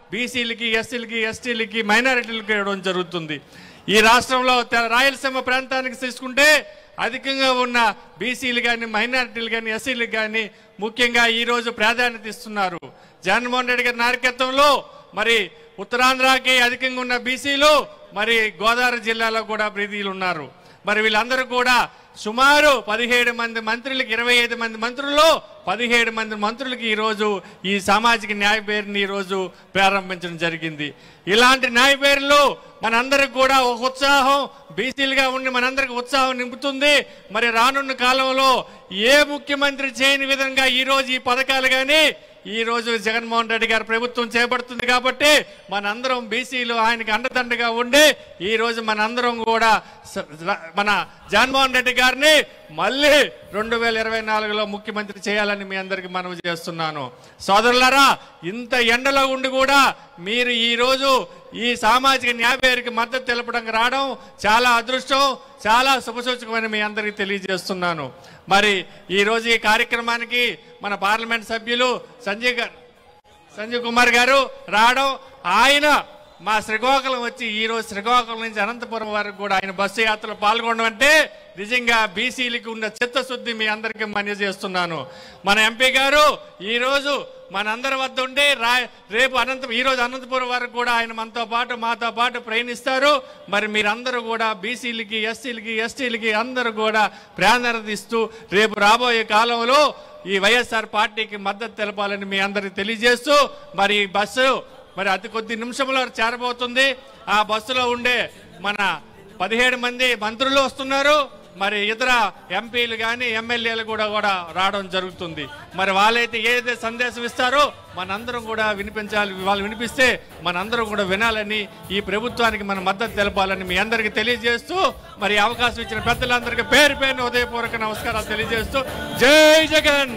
బీసీలకి ఎస్సీలకి ఎస్టీలకి మైనారిటీలకి ఇవ్వడం జరుగుతుంది ఈ రాష్ట్రంలో తె- రాయలసీమ ప్రాంతానికి తీసుకుంటే అధికంగా ఉన్న బీసీలు కానీ మైనారిటీలు కానీ ఎస్సీలకు కానీ ముఖ్యంగా ఈరోజు ప్రాధాన్యత ఇస్తున్నారు జగన్మోహన్ రెడ్డి గారి నాయకత్వంలో మరి ఉత్తరాంధ్రకి అధికంగా ఉన్న బీసీలు మరి గోదావరి జిల్లాలో కూడా బీసీలు ఉన్నారు మరి వీళ్ళందరూ కూడా సుమారు పదిహేడు మంది మంత్రులకి ఇరవై ఐదు మంది మంత్రుల్లో పదిహేడు మంది మంత్రులకి ఈరోజు ఈ సామాజిక న్యాయ పేరుని ఈరోజు ప్రారంభించడం జరిగింది ఇలాంటి న్యాయ పేరులో మనందరికి కూడా ఒక ఉత్సాహం బీసీలుగా ఉండి మనందరికి ఉత్సాహం నింపుతుంది మరి రానున్న కాలంలో ఏ ముఖ్యమంత్రి చేయని విధంగా ఈరోజు ఈ పథకాలు కానీ ఈ రోజు జగన్మోహన్ రెడ్డి గారి ప్రభుత్వం చేపడుతుంది కాబట్టి మనందరం బీసీలు ఆయనకి అండదండగా ఉండి ఈ రోజు మనందరం కూడా స- ర- మన జగన్మోహన్ రెడ్డి గారిని మళ్ళీ రెండు వేల ఇరవై నాలుగులో ముఖ్యమంత్రి చేయాలని మీ అందరికి మనవి చేస్తున్నాను సోదరులారా ఇంత ఎండలో ఉండి కూడా మీరు ఈ రోజు ఈ సామాజిక న్యాయపేరుకి మద్దతు తెలపడానికి రావడం చాలా అదృష్టం చాలా శుభసూచకమని మీ అందరికీ తెలియజేస్తున్నాను మరి ఈ రోజు ఈ కార్యక్రమానికి మన పార్లమెంట్ సభ్యులు సంజయ్ గారు సంజయ్ కుమార్ గారు రావడం ఆయన మా శ్రీకాకుళం వచ్చి ఈ రోజు శ్రీకాకుళం నుంచి అనంతపురం వరకు కూడా ఆయన బస్సు యాత్రలో పాల్గొనడం అంటే నిజంగా బీసీలకు ఉన్న చిత్తశుద్ధి మీ అందరికీ మన్య చేస్తున్నాను మన ఎంపీ గారు ఈ రోజు మనందరి వద్ద ఉండి రా రేపు అనంత ఈ రోజు అనంతపురం వరకు కూడా ఆయన మనతో పాటు మాతో పాటు ప్రయాణిస్తారు మరి మీరందరూ కూడా బీసీలకి ఎస్సీలకి ఎస్టీలకి అందరూ కూడా ప్రాధాన్యత ఇస్తూ రేపు రాబోయే కాలంలో ఈ వైఎస్ఆర్ పార్టీకి మద్దతు తెలపాలని మీ అందరికి తెలియజేస్తూ మరి ఈ బస్సు మరి అతి కొద్ది నిమిషంలో చేరబోతుంది ఆ బస్సులో ఉండే మన పదిహేడు మంది మంత్రులు వస్తున్నారు మరి ఇతర ఎంపీలు కానీ ఎమ్మెల్యేలు కూడా కూడా రావడం జరుగుతుంది మరి వాళ్ళైతే ఏదైతే సందేశం ఇస్తారో మనందరం కూడా వినిపించాలి వాళ్ళు వినిపిస్తే మనందరం కూడా వినాలని ఈ ప్రభుత్వానికి మన మద్దతు తెలపాలని మీ అందరికీ తెలియజేస్తూ మరి ఈ అవకాశం ఇచ్చిన పెద్దలందరికీ పేరు పేరున ఉదయపూర్వక నమస్కారాలు తెలియజేస్తూ జై జగన్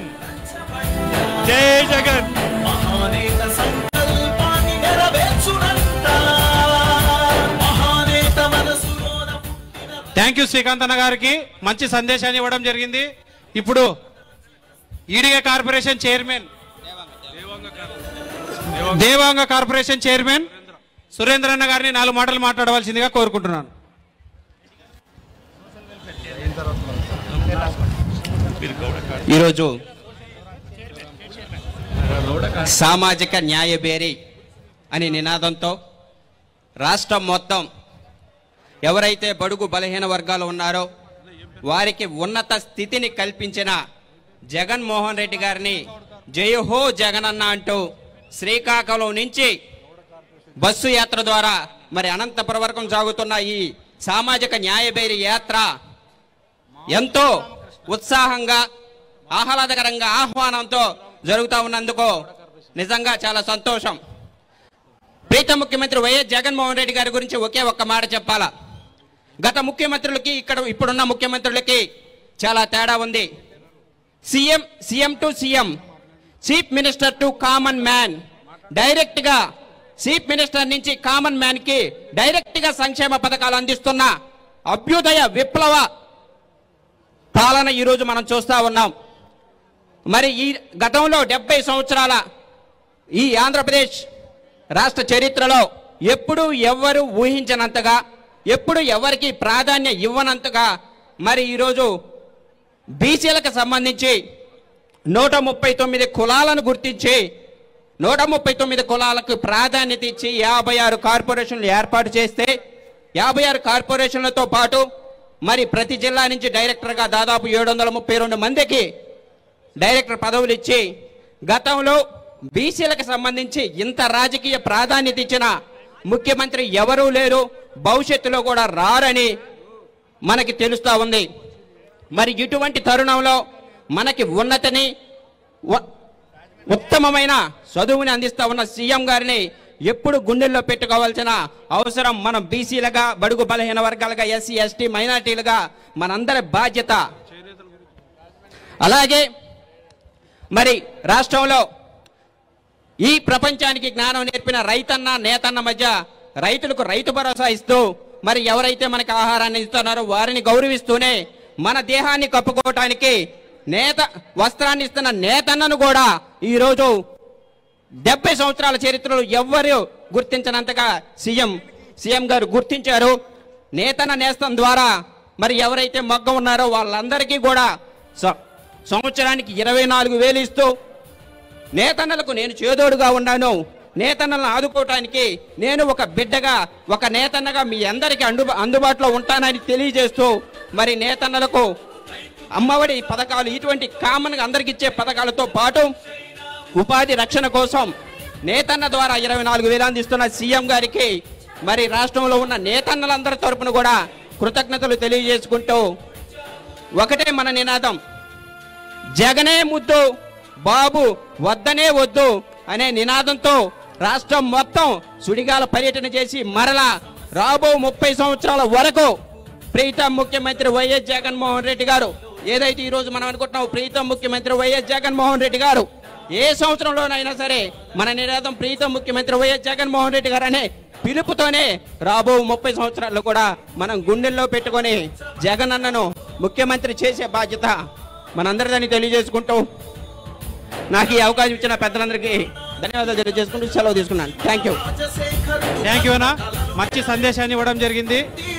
జై జగన్ మహానేత సంకల్పాన్ని నెరవేర్చునంట మహానేత మనసులోన పుట్టిన థ్యాంక్ యూ శ్రీకాంత్ అన్న గారికి మంచి సందేశాన్ని ఇవ్వడం జరిగింది ఇప్పుడు Ediga corporation chairman Devanga corporation chairman Surendra అన్న గారిని నాలుగు మాటలు మాట్లాడవలసిందిగా కోరుకుంటున్నాను ఈరోజు సామాజిక న్యాయబేరి అనే నినాదంతో రాష్ట్రం మొత్తం ఎవరైతే బడుగు బలహీన వర్గాలు ఉన్నారో వారికి ఉన్నత స్థితిని కల్పించిన జగన్మోహన్ రెడ్డి గారిని జయహో జగనన్న అంటూ శ్రీకాకుళం నుంచి బస్సు యాత్ర ద్వారా మరి అనంతపురం వరకు సాగుతున్న ఈ సామాజిక న్యాయబేరి యాత్ర ఎంతో ఉత్సాహంగా ఆహ్లాదకరంగా ఆహ్వానంతో జరుగుతూ ఉన్నందుకు నిజంగా చాలా సంతోషం ప్రీత ముఖ్యమంత్రి వైఎస్ జగన్మోహన్ రెడ్డి గారి గురించి ఒకే ఒక్క మాట చెప్పాలా గత ముఖ్యమంత్రులకి ఇక్కడ ఇప్పుడున్న ముఖ్యమంత్రులకి చాలా తేడా ఉంది CM CM to CM chief minister to common man direct గా చీఫ్ మినిస్టర్ నుంచి కామన్ మ్యాన్ కి డైరెక్ట్ గా సంక్షేమ పథకాలు అందిస్తున్న అభ్యుదయ విప్లవ పాలన ఈ రోజు మనం చూస్తా ఉన్నాం మరి ఈ గతంలో డెబ్బై సంవత్సరాల ఈ ఆంధ్రప్రదేశ్ రాష్ట్ర చరిత్రలో ఎప్పుడు ఎవ్వరు ఊహించనంతగా ఎప్పుడు ఎవరికి ప్రాధాన్యం ఇవ్వనంతగా మరి ఈరోజు బీసీలకు సంబంధించి నూట ముప్పై తొమ్మిది కులాలను గుర్తించి నూట ముప్పై తొమ్మిది కులాలకు ప్రాధాన్యత ఇచ్చి యాభై ఆరు కార్పొరేషన్లు ఏర్పాటు చేస్తే యాభై ఆరు కార్పొరేషన్లతో పాటు మరి ప్రతి జిల్లా నుంచి డైరెక్టర్గా దాదాపు ఏడు వందల ముప్పై రెండు మందికి డైరెక్టర్ పదవులు ఇచ్చి గతంలో బీసీలకు సంబంధించి ఇంత రాజకీయ ప్రాధాన్యత ఇచ్చిన ముఖ్యమంత్రి ఎవరూ లేరు భవిష్యత్తులో కూడా రారని మనకి తెలుస్తా ఉంది మరి ఇటువంటి తరుణంలో మనకి ఉన్నతిని వ- ఉత్తమమైన చదువుని అందిస్తా ఉన్న సీఎం గారిని ఎప్పుడు గుండెల్లో పెట్టుకోవాల్సిన అవసరం మనం బీసీలుగా బడుగు బలహీన వర్గాలుగా ఎస్సీ ఎస్టీ మైనార్టీలుగా మనందరి బాధ్యత అలాగే మరి రాష్ట్రంలో ఈ ప్రపంచానికి జ్ఞానం నేర్పిన రైతన్న నేతన్న మధ్య రైతులకు రైతు భరోసా ఇస్తూ మరి ఎవరైతే మనకి ఆహారాన్ని ఇస్తున్నారో వారిని గౌరవిస్తూనే మన దేహాన్ని కప్పుకోవటానికి నేత వస్త్రాన్ని ఇస్తున్న నేతన్నను కూడా ఈరోజు డెబ్బై సంవత్సరాల చరిత్రలో ఎవ్వరు గుర్తించనంతగా సీఎం సీఎం గారు గుర్తించారు నేతన నేస్తం ద్వారా మరి ఎవరైతే మొగ్గ ఉన్నారో వాళ్ళందరికీ కూడా స- సంవత్సరానికి ఇరవై నాలుగు వేలు ఇస్తూ నేతన్నలకు నేను చేదోడుగా ఉన్నాను నేతన్నలను ఆదుకోవటానికి నేను ఒక బిడ్డగా ఒక నేతన్నగా మీ అందరికీ అందు అందుబాటులో ఉంటానని తెలియజేస్తూ మరి నేతన్నలకు అమ్మఒడి పథకాలు ఇటువంటి కామన్గా అందరికి ఇచ్చే పథకాలతో పాటు ఉపాధి రక్షణ కోసం నేతన్న ద్వారా ఇరవై నాలుగు వేలు అందిస్తున్న సీఎం గారికి మరి రాష్ట్రంలో ఉన్న నేతన్నలందరి తరపున కూడా కృతజ్ఞతలు తెలియజేసుకుంటూ ఒకటే మన నినాదం జగనే ముద్దు బాబు వద్దనే వద్దు అనే నినాదంతో రాష్ట్రం మొత్తం సుడిగాల పర్యటన చేసి మరలా రాబో ముప్పై సంవత్సరాల వరకు ప్రీతం ముఖ్యమంత్రి వైఎస్ జగన్మోహన్ రెడ్డి గారు ఏదైతే ఈ రోజు మనం అనుకుంటున్నాం ప్రీతం ముఖ్యమంత్రి వైఎస్ జగన్మోహన్ రెడ్డి గారు ఏ సంవత్సరంలోనైనా సరే మన నినాదం ప్రీతం ముఖ్యమంత్రి వైఎస్ జగన్మోహన్ రెడ్డి గారు అనే పిలుపుతోనే రాబో ముప్పై సంవత్సరాల్లో కూడా మనం గుండెల్లో పెట్టుకొని జగన్ అన్నను ముఖ్యమంత్రి చేసే బాధ్యత మనందరిదని తెలియజేసుకుంటూ నాకు ఈ అవకాశం ఇచ్చిన పెద్దలందరికీ ధన్యవాదాలు తెలియజేసుకుంటూ సెలవు తీసుకున్నాను థ్యాంక్ యూ రాజశేఖరుడు థ్యాంక్ యూ అన్న మంచి సందేశాన్ని ఇవ్వడం జరిగింది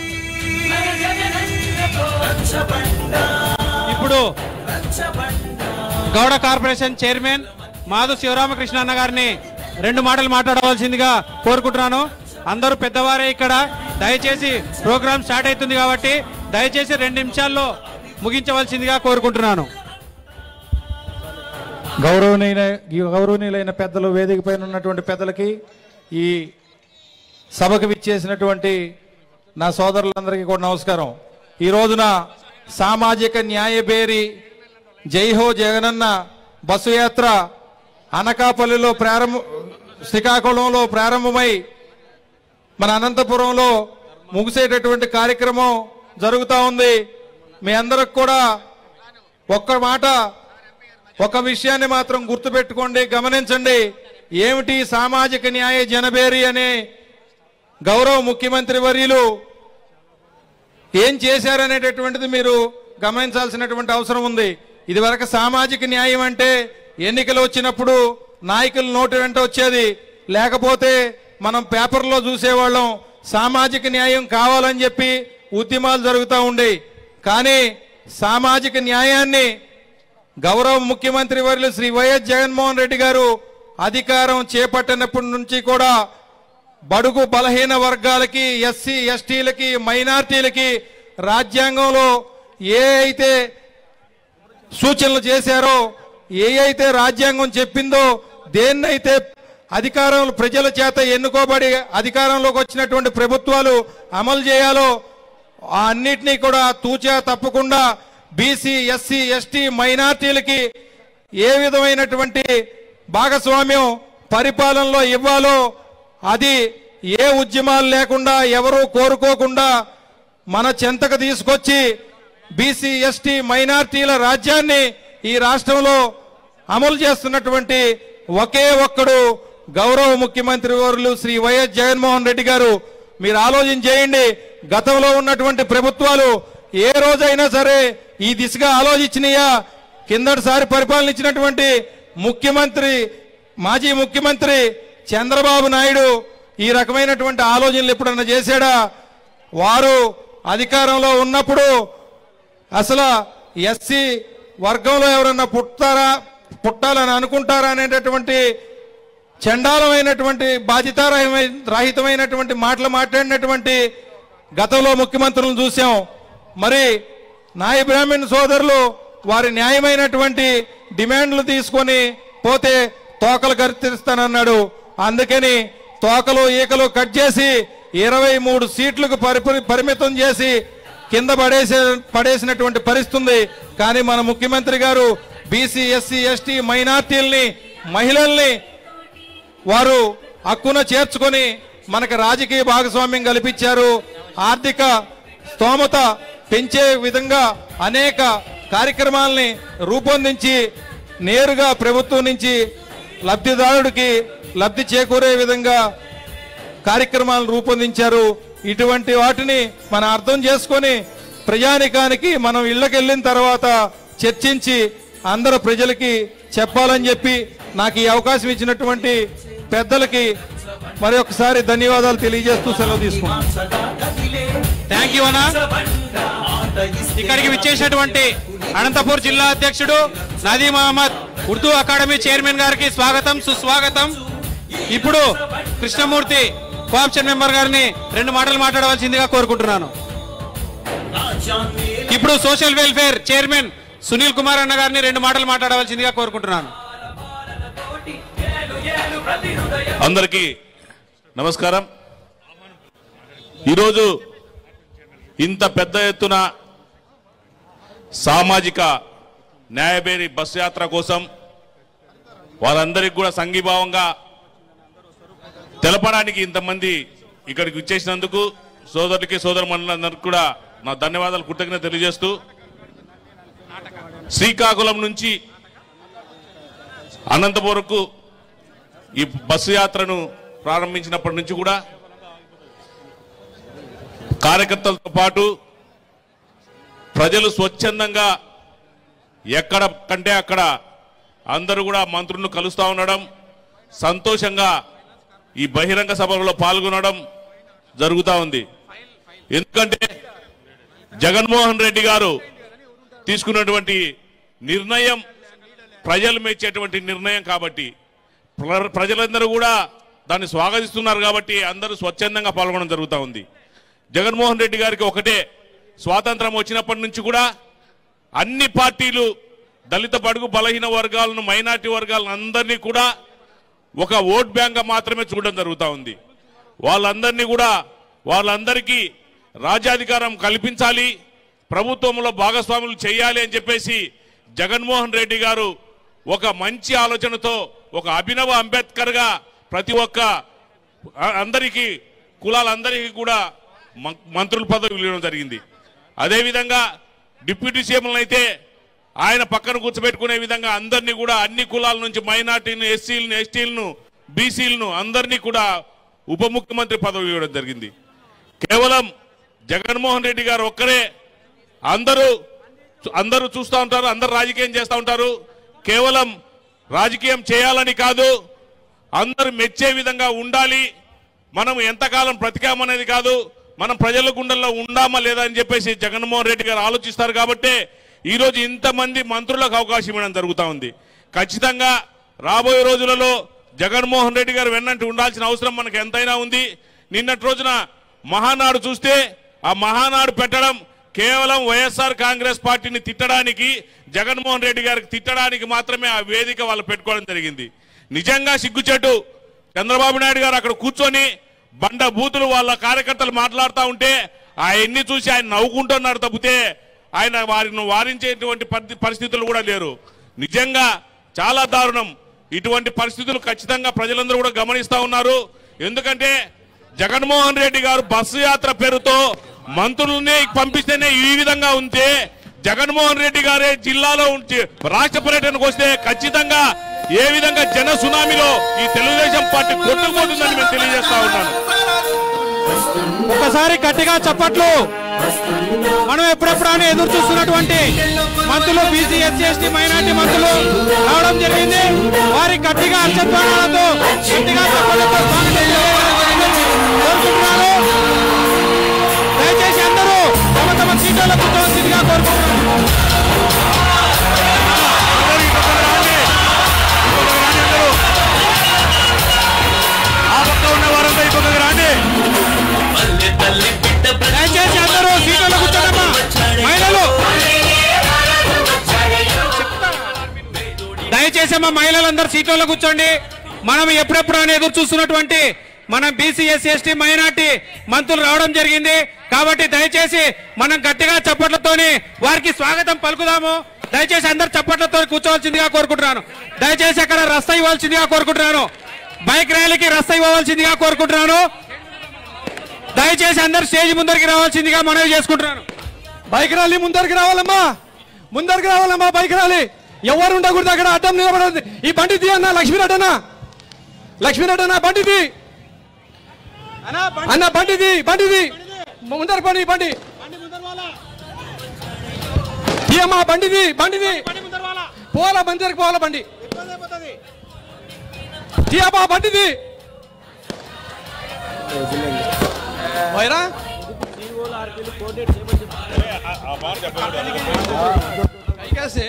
రచ్చబండ ఇప్పుడు రచ్చబండ గౌడ కార్పొరేషన్ చైర్మన్ మాధు శివరామకృష్ణ అన్న గారిని రెండు మాటలు మాట్లాడవలసిందిగా కోరుకుంటున్నాను అందరూ పెద్దవారే ఇక్కడ దయచేసి ప్రోగ్రామ్ స్టార్ట్ అవుతుంది కాబట్టి దయచేసి రెండు నిమిషాల్లో ముగించవలసిందిగా కోరుకుంటున్నాను గౌరవనీయ గౌరవనీయులైన పెద్దలు వేదిక పైన ఉన్నటువంటి పెద్దలకి ఈ సభకు విచ్చేసినటువంటి నా సోదరులందరికీ కూడా నమస్కారం ఈ రోజున సామాజిక న్యాయబేరి జై హో జగనన్న బస్సు యాత్ర అనకాపల్లిలో ప్రారంభ శ్రీకాకుళంలో ప్రారంభమై మన అనంతపురంలో ముగిసేటటువంటి కార్యక్రమం జరుగుతూ ఉంది మీ అందరికి కూడా ఒక్క మాట ఒక విషయాన్ని మాత్రం గుర్తుపెట్టుకోండి గమనించండి ఏమిటి సామాజిక న్యాయ జనబేరి అనే గౌరవ ముఖ్యమంత్రి వర్యులు ఏం చేశారనేటటువంటిది మీరు గమనించాల్సినటువంటి అవసరం ఉంది ఇదివరకు సామాజిక న్యాయం అంటే ఎన్నికలు వచ్చినప్పుడు నాయకుల నోటి వెంట వచ్చేది లేకపోతే మనం పేపర్లో చూసేవాళ్ళం సామాజిక న్యాయం కావాలని చెప్పి ఉద్యమాలు జరుగుతూ ఉండేవి కానీ సామాజిక న్యాయాన్ని గౌరవ ముఖ్యమంత్రి వర్యులు శ్రీ వైఎస్ జగన్మోహన్ రెడ్డి గారు అధికారం చేపట్టినప్పటి నుంచి కూడా బడుగు బలహీన వర్గాలకి ఎస్సీ ఎస్టీలకి మైనార్టీలకి రాజ్యాంగంలో ఏ అయితే సూచనలు చేశారో ఏ అయితే రాజ్యాంగం చెప్పిందో దేన్నైతే అధికారం ప్రజల చేత ఎన్నుకోబడి అధికారంలోకి వచ్చినటువంటి ప్రభుత్వాలు అమలు చేయాలో ఆ అన్నిటినీ కూడా తూచా తప్పకుండా బీసీ ఎస్సీ ఎస్టీ మైనార్టీలకి ఏ విధమైనటువంటి భాగస్వామ్యం పరిపాలనలో ఇవ్వాలో అది ఏ ఉద్యమాలు లేకుండా ఎవరూ కోరుకోకుండా మన చెంతకు తీసుకొచ్చి బీసీ ఎస్టీ మైనార్టీల రాజ్యాన్ని ఈ రాష్ట్రంలో అమలు చేస్తున్నటువంటి ఒకే ఒక్కడు గౌరవ ముఖ్యమంత్రి వర్యులు శ్రీ వైఎస్ జగన్మోహన్ రెడ్డి గారు మీరు ఆలోచన చేయండి గతంలో ఉన్నటువంటి ప్రభుత్వాలు ఏ రోజైనా సరే ఈ దిశగా ఆలోచించినయా కిందటిసారి పరిపాలనించినటువంటి ముఖ్యమంత్రి మాజీ ముఖ్యమంత్రి చంద్రబాబు నాయుడు ఈ రకమైనటువంటి ఆలోచనలు ఎప్పుడన్నా చేశాడా వారు అధికారంలో ఉన్నప్పుడు అసలు ఎస్సీ వర్గంలో ఎవరన్నా పుట్టారా పుట్టాలని అనుకుంటారా అనేటటువంటి చండాలమైనటువంటి బాధ్యతారహితమైన రహితమైనటువంటి మాటలు మాట్లాడినటువంటి గతంలో ముఖ్యమంత్రులను చూసాం మరి నాయ బ్రాహ్మణ్ సోదరులు వారి న్యాయమైనటువంటి డిమాండ్లు తీసుకొని పోతే తోకలు కత్తిరిస్తానన్నాడు అందుకని తోకలు ఈకలు కట్ చేసి ఇరవై మూడు సీట్లకు పరిపరి- పరిమితం చేసి కింద పడేసే పడేసినటువంటి పరిస్థితి ఉంది కానీ మన ముఖ్యమంత్రి గారు బీసీ ఎస్సీ ఎస్టీ మైనార్టీల్ని మహిళల్ని వారు హక్కున చేర్చుకొని మనకు రాజకీయ భాగస్వామ్యం కల్పించారు ఆర్థిక స్తోమత పెంచే విధంగా అనేక కార్యక్రమాల్ని రూపొందించి నేరుగా ప్రభుత్వం నుంచి లబ్ధిదారుడికి లబ్ధి చేకూరే విధంగా కార్యక్రమాలను రూపొందించారు ఇటువంటి వాటిని మనం అర్థం చేసుకొని ప్రజానికానికి మనం ఇళ్ళకి వెళ్ళిన తర్వాత చర్చించి అందరు ప్రజలకి చెప్పాలని చెప్పి నాకు ఈ అవకాశం ఇచ్చినటువంటి పెద్దలకి మరి ఒకసారి ధన్యవాదాలు తెలియజేస్తూ సెలవు తీసుకున్నాను సదా కదిలే థ్యాంక్ యూ అన్నా రచ్చబండ మాట ఇస్తే ఇక్కడికి విచ్చేసినటువంటి అనంతపూర్ జిల్లా అధ్యక్షుడు నదీం అహ్మద్ ఉర్దూ అకాడమీ చైర్మన్ గారికి స్వాగతం సుస్వాగతం ఇప్పుడు కృష్ణమూర్తి కోఆప్షన్ మెంబర్ గారిని రెండు మాటలు మాట్లాడవలసిందిగా కోరుకుంటున్నాను రాజ్యాన్ని ఇప్పుడు social welfare chairman Sunil Kumar అన్న గారిని రెండు మాటలు మాట్లాడవలసిందిగా కోరుకుంటున్నాను అందరికీ నమస్కారం ఈరోజు ఇంత పెద్ద ఎత్తున సామాజిక న్యాయబేరి బస్సు యాత్ర కోసం వారందరికీ కూడా సంఘీభావంగా తెలపడానికి ఇంతమంది ఇక్కడికి విచ్చేసినందుకు సోదరులకి సోదరు మండలందరికీ కూడా నా ధన్యవాదాలు కృతజ్ఞత తెలియజేస్తూ శ్రీకాకుళం నుంచి అనంతపురంకు ఈ బస్సు యాత్రను ప్రారంభించినప్పటి నుంచి కూడా కార్యకర్తలతో పాటు ప్రజలు స్వచ్ఛందంగా ఎక్కడ కంటే అక్కడ అందరూ కూడా మంత్రులను కలుస్తూ ఉండడం సంతోషంగా ఈ బహిరంగ సభలో పాల్గొనడం జరుగుతూ ఉంది ఎందుకంటే జగన్మోహన్ రెడ్డి గారు తీసుకున్నటువంటి నిర్ణయం ప్రజలు మెచ్చేటువంటి నిర్ణయం కాబట్టి ప్ర- ప్రజలందరూ కూడా దాన్ని స్వాగతిస్తున్నారు కాబట్టి అందరూ స్వచ్ఛందంగా పాల్గొనడం జరుగుతూ ఉంది జగన్మోహన్ రెడ్డి గారికి ఒకటే స్వాతంత్రం వచ్చినప్పటి నుంచి కూడా అన్ని పార్టీలు దళిత బడుగు బలహీన వర్గాలను మైనార్టీ వర్గాలను అందరినీ కూడా ఒక ఓట్ బ్యాంక్ మాత్రమే చూడడం జరుగుతూ ఉంది వాళ్ళందరినీ కూడా వాళ్ళందరికీ రాజ్యాధికారం కల్పించాలి ప్రభుత్వంలో భాగస్వాములు చేయాలి అని చెప్పేసి జగన్మోహన్ రెడ్డి గారు ఒక మంచి ఆలోచనతో ఒక అభినవ అంబేద్కర్ గా ప్రతి ఒక్క అ- అందరికీ కులాలందరికీ కూడా మ- మంత్రుల పదవి ఇవ్వడం జరిగింది అదేవిధంగా డిప్యూటీ సీఎంలను అయితే ఆయన పక్కన కూర్చోబెట్టుకునే విధంగా అందరినీ కూడా అన్ని కులాల నుంచి మైనార్టీని ఎస్సీలను ఎస్టీలను బీసీలను అందరినీ కూడా ఉప ముఖ్యమంత్రి పదవి ఇవ్వడం జరిగింది కేవలం జగన్మోహన్ రెడ్డి గారు ఒక్కరే అందరూ అందరూ చూస్తూ ఉంటారు అందరూ రాజకీయం చేస్తూ ఉంటారు కేవలం రాజకీయం చేయాలని కాదు అందరూ మెచ్చే విధంగా ఉండాలి మనం ఎంతకాలం బ్రతికామనేది కాదు మనం ప్రజల గుండెల్లో ఉండామా లేదా అని చెప్పేసి జగన్మోహన్ రెడ్డి గారు ఆలోచిస్తారు కాబట్టే ఈరోజు ఇంతమంది మంత్రులకు అవకాశం ఇవ్వడం జరుగుతూ ఉంది ఖచ్చితంగా రాబోయే రోజులలో జగన్మోహన్ రెడ్డి గారు వెన్నంటి ఉండాల్సిన అవసరం మనకు ఎంతైనా ఉంది నిన్నటి రోజున మహానాడు చూస్తే ఆ మహానాడు పెట్టడం కేవలం వైఎస్ఆర్ కాంగ్రెస్ పార్టీని తిట్టడానికి జగన్మోహన్ రెడ్డి గారికి తిట్టడానికి మాత్రమే ఆ వేదిక వాళ్ళు పెట్టుకోవడం జరిగింది నిజంగా సిగ్గుచెట్టు చంద్రబాబు నాయుడు గారు అక్కడ కూర్చొని బండ బూతులు వాళ్ళ కార్యకర్తలు మాట్లాడుతూ ఉంటే ఆయన్ని చూసి ఆయన నవ్వుకుంటున్నారు తప్పితే ఆయన వారిని వారించేటువంటి పరి- పరిస్థితులు కూడా లేరు నిజంగా చాలా దారుణం ఇటువంటి పరిస్థితులు ఖచ్చితంగా ప్రజలందరూ కూడా గమనిస్తా ఉన్నారు ఎందుకంటే జగన్మోహన్ రెడ్డి గారు బస్సు యాత్ర పేరుతో మంత్రుల్ని పంపిస్తేనే ఈ విధంగా ఉంటే జగన్మోహన్ రెడ్డి గారే జిల్లాలో ఉంచి రాష్ట్ర పర్యటనకు వస్తే ఖచ్చితంగా ఏ విధంగా జన సునామీలో ఈ తెలుగుదేశం పార్టీ కొట్టుకుపోతుందని మేము తెలియజేస్తా ఉన్నాను ఒకసారి గట్టిగా చప్పట్లు మనం ఎప్పుడెప్పుడు అని ఎదురు చూస్తున్నటువంటి మంత్రులు బీసీ ఎస్సీ ఎస్టీ మైనార్టీ మంత్రులు రావడం జరిగింది వారి గట్టిగా అర్చత్వాలతో గట్టిగా చప్పట్లతో స్వాగతం తెలియజేయాలని కోరుకుంటున్నాను దయచేసి అందరూ తమ తమ సీట్లలో కూర్చోవలసిందిగా కోరుకుంటున్నాను ఆ పక్క ఉన్న వారంతా ఈ పక్కకు రాండి పల్లె తల్లి బిడ్డ దయచేసి అందరూ సీట్లలో కూర్చోండమ్మా మహిళలు దయచేసి అమ్మా మహిళలందరూ సీట్లలో కూర్చోండి మనం ఎప్పుడెప్పుడు అని ఎదురు చూస్తున్నటువంటి మనం బీసీ ఎస్సీ ఎస్టీ మైనార్టీ మంత్రులు రావడం జరిగింది కాబట్టి దయచేసి మనం గట్టిగా చప్పట్లతోని వారికి స్వాగతం పలుకుదాము దయచేసి అందరు చప్పట్లతో కూర్చోవలసిందిగా కోరుకుంటున్నాను దయచేసి అక్కడ రస్తా ఇవ్వాల్సిందిగా కోరుకుంటున్నాను బైక్ ర్యాలీకి రస్తా ఇవ్వవలసిందిగా కోరుకుంటున్నాను దయచేసి అందరు స్టేజ్ ముందరికి రావాల్సిందిగా మనవి చేసుకుంటున్నాను బైక్ ర్యాలీ ముందరికి రావాలమ్మా ముందరికి రావాలమ్మా బైక్ ర్యాలీ ఎవరు ఉండకూడదు అక్కడ అడ్డం నిలబడదు ఈ బండి తీ అన్న లక్ష్మీరెడ్డి అన్న లక్ష్మీరెడ్డి అన్న బండి తీ అన్న బండి తీ బండి తీ ముందర బండి బండి తీయమ్మా బండిది బండిది పోవాలా బందరికి పోవాలా బండి తీయబా బండిది వైరా कैसे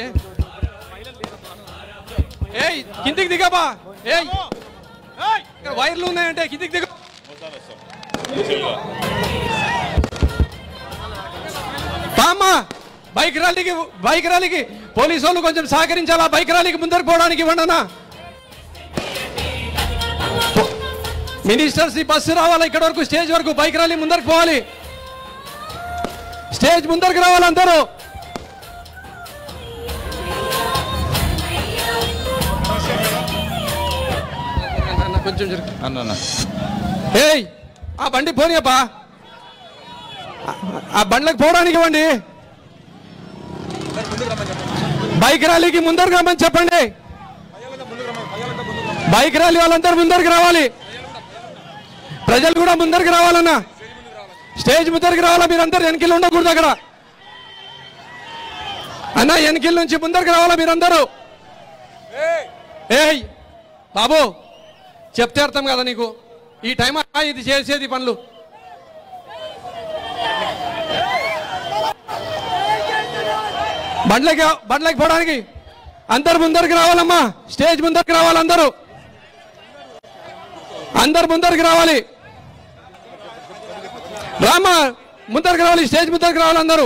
ఏయ్ కిందికి దిగబా ఏయ్ ఇక్కడ వైర్లు ఉన్నాయంటే కిందికి దిగ బామ్మ బైక్ ర్యాలీకి బైక్ ర్యాలీకి పోలీసు వాళ్ళు కొంచెం సహకరించాలా బైక్ ర్యాలీకి ముందరకు పోవడానికి ఇవ్వండి అన్న మినిస్టర్స్ ఈ బస్సు రావాలా ఇక్కడ వరకు స్టేజ్ వరకు బైక్ ర్యాలీ ముందరకు పోవాలి స్టేజ్ ముందరకు రావాలి అందరూ కొంచెం జరుగు ఏయ్ ఆ బండి పోనీయప్పా ఆ- ఆ బండ్లకు పోవడానికి ఇవ్వండి బైక్ ర్యాలీకి ముందరకు రమ్మని చెప్పండి బైక్ ర్యాలీ వాళ్ళందరూ ముందరికి రావాలి ప్రజలు కూడా ముందరికి రావాలన్నా స్టేజ్ ముందరికి రావాలా మీరందరూ వెనకిల్ ఉండకూడదు అక్కడ అన్న వెనకిల్ నుంచి ముందరికి రావాలా మీరందరూ ఏయ్ బాబు చెప్తే అర్థం కదా నీకు ఈ టైం అన్నా ఇది చేసేది పనులు బండ్లకి బండ్లకి పోవడానికి అందరు ముందరికి రావాలమ్మా స్టేజ్ ముందరికి రావాలి అందరూ అందరు ముందరికి రావాలి రామా ముందరికి రావాలి స్టేజ్ ముందరికి రావాలి అందరూ